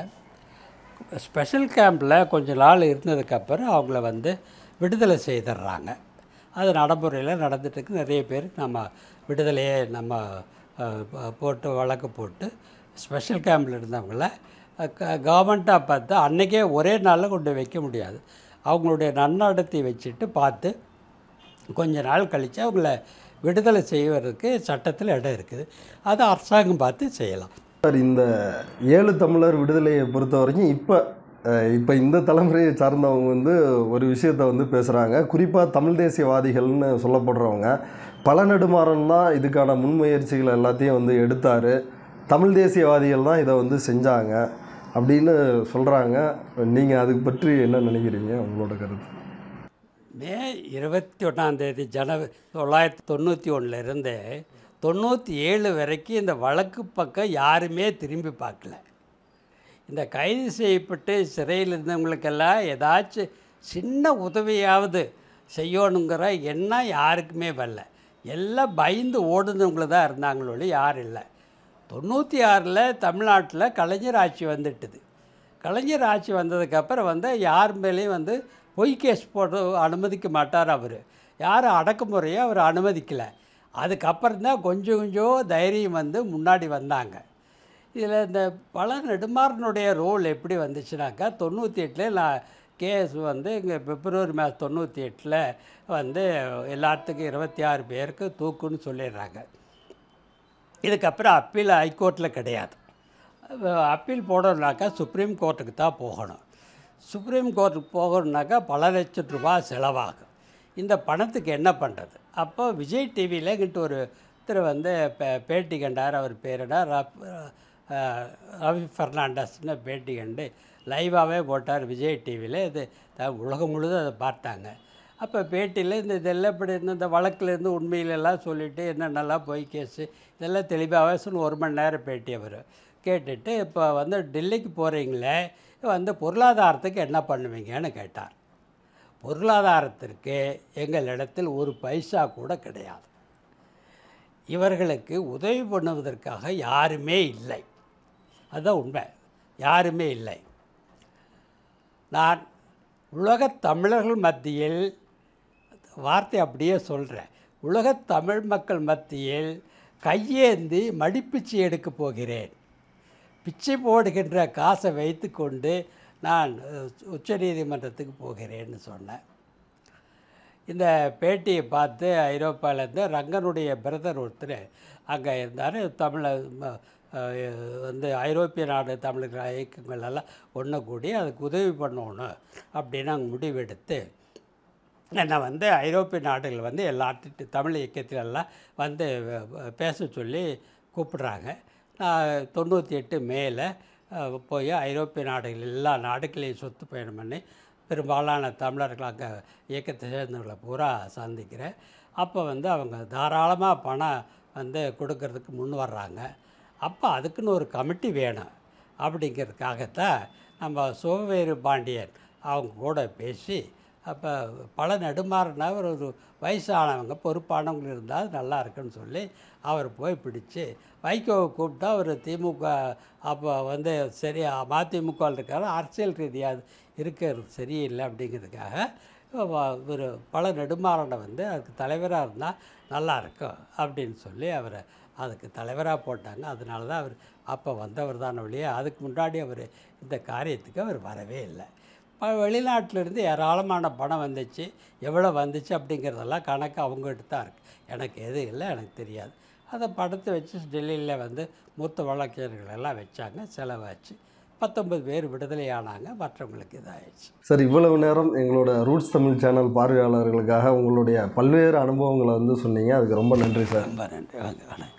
ஸ்பெஷல் கேம்பில் கொஞ்ச நாள் இருந்ததுக்கப்புறம் அவங்கள வந்து விடுதலை செய்துடுறாங்க அது நடைமுறையில் நடந்துட்டுருக்கு நிறைய பேர் நம்ம விடுதலையே நம்ம அஹ், ப- போட்டு வழக்கு போட்டு ஸ்பெஷல் கேம்பில் இருந்தவங்கள கவர்மெண்ட்டாக பார்த்து அன்றைக்கே ஒரே நாளில் கொண்டு வைக்க முடியாது அவங்களுடைய நன்னடத்தை வச்சுட்டு பார்த்து கொஞ்ச நாள் கழித்து அவங்கள விடுதலை செய்வதற்கு சட்டத்தில் இடம் இருக்குது அது அரசாங்கம் பார்த்து செய்யலாம் சார் இந்த ஏழு தமிழர் விடுதலையை பொறுத்த வரைக்கும் இப்போ இப்போ இந்த தலைமுறையை சார்ந்தவங்க வந்து ஒரு விஷயத்தை வந்து பேசுகிறாங்க குறிப்பாக தமிழ் தேசியவாதிகள்னு சொல்லப்படுறவங்க பல நெடுமாறன் தான் இதுக்கான முன்முயற்சிகள் எல்லாத்தையும் வந்து எடுத்தார் தமிழ் தேசியவாதிகள் தான் இதை வந்து செஞ்சாங்க அப்படின்னு சொல்கிறாங்க நீங்கள் அதுக்கு பற்றி என்ன நினைக்கிறீங்க உங்களோட கருத்து மே இருபத்தி ஒன்றாந்தேதி ஜனவரி தொள்ளாயிரத்தி தொண்ணூற்றி ஒன்றுலேருந்து தொண்ணூற்றி ஏழு வரைக்கும் இந்த வழக்கு பக்கம் யாருமே திரும்பி பார்க்கல இந்த கைது செய்யப்பட்டு சிறையில் இருந்தவங்களுக்கெல்லாம் ஏதாச்சும் சின்ன உதவியாவது செய்யணுங்கிற எண்ணம் யாருக்குமே வரல எல்லாம் பயந்து ஓடுனவங்கள தான் இருந்தாங்களோட யாரும் இல்லை தொண்ணூற்றி ஆறில் தமிழ்நாட்டில் கலைஞர் ஆட்சி வந்துட்டுது கலைஞர் ஆட்சி வந்ததுக்கப்புறம் வந்து யார் மேலேயும் வந்து பொய் கேஸ் போட அனுமதிக்க மாட்டார் அவர் யாரும் அடக்குமுறையை அவர் அனுமதிக்கலை அதுக்கப்புறம் தான் கொஞ்சம் கொஞ்சம் தைரியம் வந்து முன்னாடி வந்தாங்க இதில் இந்த பல நெடுமாறனுடைய ரோல் எப்படி வந்துச்சுனாக்கா தொண்ணூற்றி எட்டில் நான் கேஸ் வந்து இங்கே பிப்ரவரி மாதம் தொண்ணூற்றி எட்டில் வந்து எல்லாத்துக்கும் இருபத்தி ஆறு பேருக்கு தூக்குன்னு சொல்லிடுறாங்க இதுக்கப்புறம் அப்பீல் ஹைகோர்ட்டில் கிடையாது அஹ் அப்பீல் போடணுனாக்கா சுப்ரீம் கோர்ட்டுக்கு தான் போகணும் சுப்ரீம் கோர்ட்டுக்கு போகணுனாக்கா பல லட்சம் ரூபாய் செலவாகும் இந்த பணத்துக்கு என்ன பண்ணுறது அப்போ விஜய் டிவியில் எங்கிட்ட ஒரு ஒருத்தர் வந்து பே பேட்டி கண்டார் அவர் பேர் என்ன ரப் அஹ் ரவி ஃபெர்னாண்டஸ்னு பேட்டி கண்டு லைவாகவே போட்டார் விஜய் டிவியில் இது த- உலகம் முழுதும் அதை பார்த்தாங்க அப்போ பேட்டியில் இந்த இதெல்லாம் இப்படி இருந்த இந்த வழக்குலேருந்து உண்மையிலெல்லாம் சொல்லிவிட்டு என்னென்னலாம் போய் கேஸு இதெல்லாம் தெளிவாகவே சொல்லி ஒரு மணி நேரம் பேட்டி அவர் கேட்டுட்டு இப்போ வந்து டெல்லிக்கு போகிறீங்களே வந்து பொருளாதாரத்துக்கு என்ன பண்ணுவீங்கன்னு கேட்டார் பொருளாதாரத்திற்கு எங்களிடத்தில் ஒரு பைசா கூட கிடையாது இவர்களுக்கு உதவி பண்ணுவதற்காக யாருமே இல்லை அதுதான் உண்மை யாருமே இல்லை நான் உலகத் தமிழர்கள் மத்தியில் வார்த்தை அப்படியே சொல்கிறேன் உலகத் தமிழ் மக்கள் மத்தியில் கையேந்தி மடிப்பிச்சை எடுக்கப் போகிறேன் பிச்சை போடுகின்ற காசை வைத்துக்கொண்டு நான் உச்சநீதிமன்றத்துக்கு போகிறேன்னு சொன்னேன் இந்த பேட்டியை பார்த்து ஐரோப்பாவிலேருந்து ரங்கனுடைய பிரதர் ஒருத்தர் அங்கே இருந்தார் தமிழ ம- அஹ் வந்து ஐரோப்பிய நாடு தமிழர்கள் இயக்கங்கள் எல்லாம் ஒன்று கூடி அதுக்கு உதவி பண்ணணும் அப்படின்னு அங்கே முடிவெடுத்து என்னை வந்து ஐரோப்பிய நாடுகள் வந்து எல்லாத்துட்டு தமிழ் இயக்கத்திலெல்லாம் வந்து வ- வ- பேச சொல்லி கூப்பிடுறாங்க நான் தொண்ணூற்றி எட்டு மேலே போய் ஐரோப்பிய நாடுகள் எல்லா நாடுகளையும் சொத்து பயணம் பண்ணி பெரும்பாலான தமிழர்கள் அங்கே இயக்கத்தை சேர்ந்தவங்களை பூரா சந்திக்கிறேன் அப்போ வந்து அவங்க தாராளமாக பணம் வந்து கொடுக்கறதுக்கு முன் வர்றாங்க அப்போ அதுக்குன்னு ஒரு கமிட்டி வேணும் அப்படிங்கிறதுக்காகத்தான் நம்ம சிவவேறு பாண்டியன் அவங்க கூட பேசி அப்போ பல நெடுமாறனா ஒரு ஒரு வயசானவங்க பொறுப்பானவங்க இருந்தால் அது நல்லா இருக்குன்னு சொல்லி அவர் போய் பிடிச்சு வைகோவை கூப்பிட்டா அவர் திமுக அப்போ வந்து சரியா மதிமுக இருக்காரு அரசியல் ரீதியாக இருக்கிறது சரியில்லை அப்படிங்கிறதுக்காக வ- ஒரு பல நெடுமாறனை வந்து அதுக்கு தலைவராக இருந்தால் நல்லா இருக்கும் அப்படின்னு சொல்லி அவரை அதுக்கு தலைவராக போட்டாங்க அதனால தான் அவர் அப்போ வந்தவர் தான் ஒழிய அதுக்கு முன்னாடி அவர் இந்த காரியத்துக்கு அவர் வரவே இல்லை இப்போ வெளிநாட்டிலேருந்து ஏராளமான பணம் வந்துச்சு எவ்வளோ வந்துச்சு அப்படிங்கிறதெல்லாம் கணக்கு அவங்ககிட்ட தான் இருக்குது எனக்கு எது இல்லை எனக்கு தெரியாது அதை படத்தை வச்சு டெல்லியில் வந்து மூத்த வழக்கறிஞர்கள் எல்லாம் வச்சாங்க செலவாச்சு பத்தொன்பது பேர் விடுதலையானாங்க மற்றவங்களுக்கு இதாகிடுச்சு சார் இவ்வளவு நேரம் எங்களோட ரூட்ஸ் தமிழ் சேனல் பார்வையாளர்களுக்காக உங்களுடைய பல்வேறு அனுபவங்களை வந்து சொன்னீங்க அதுக்கு ரொம்ப நன்றி சார் ரொம்ப நன்றி வாங்க வணக்கம்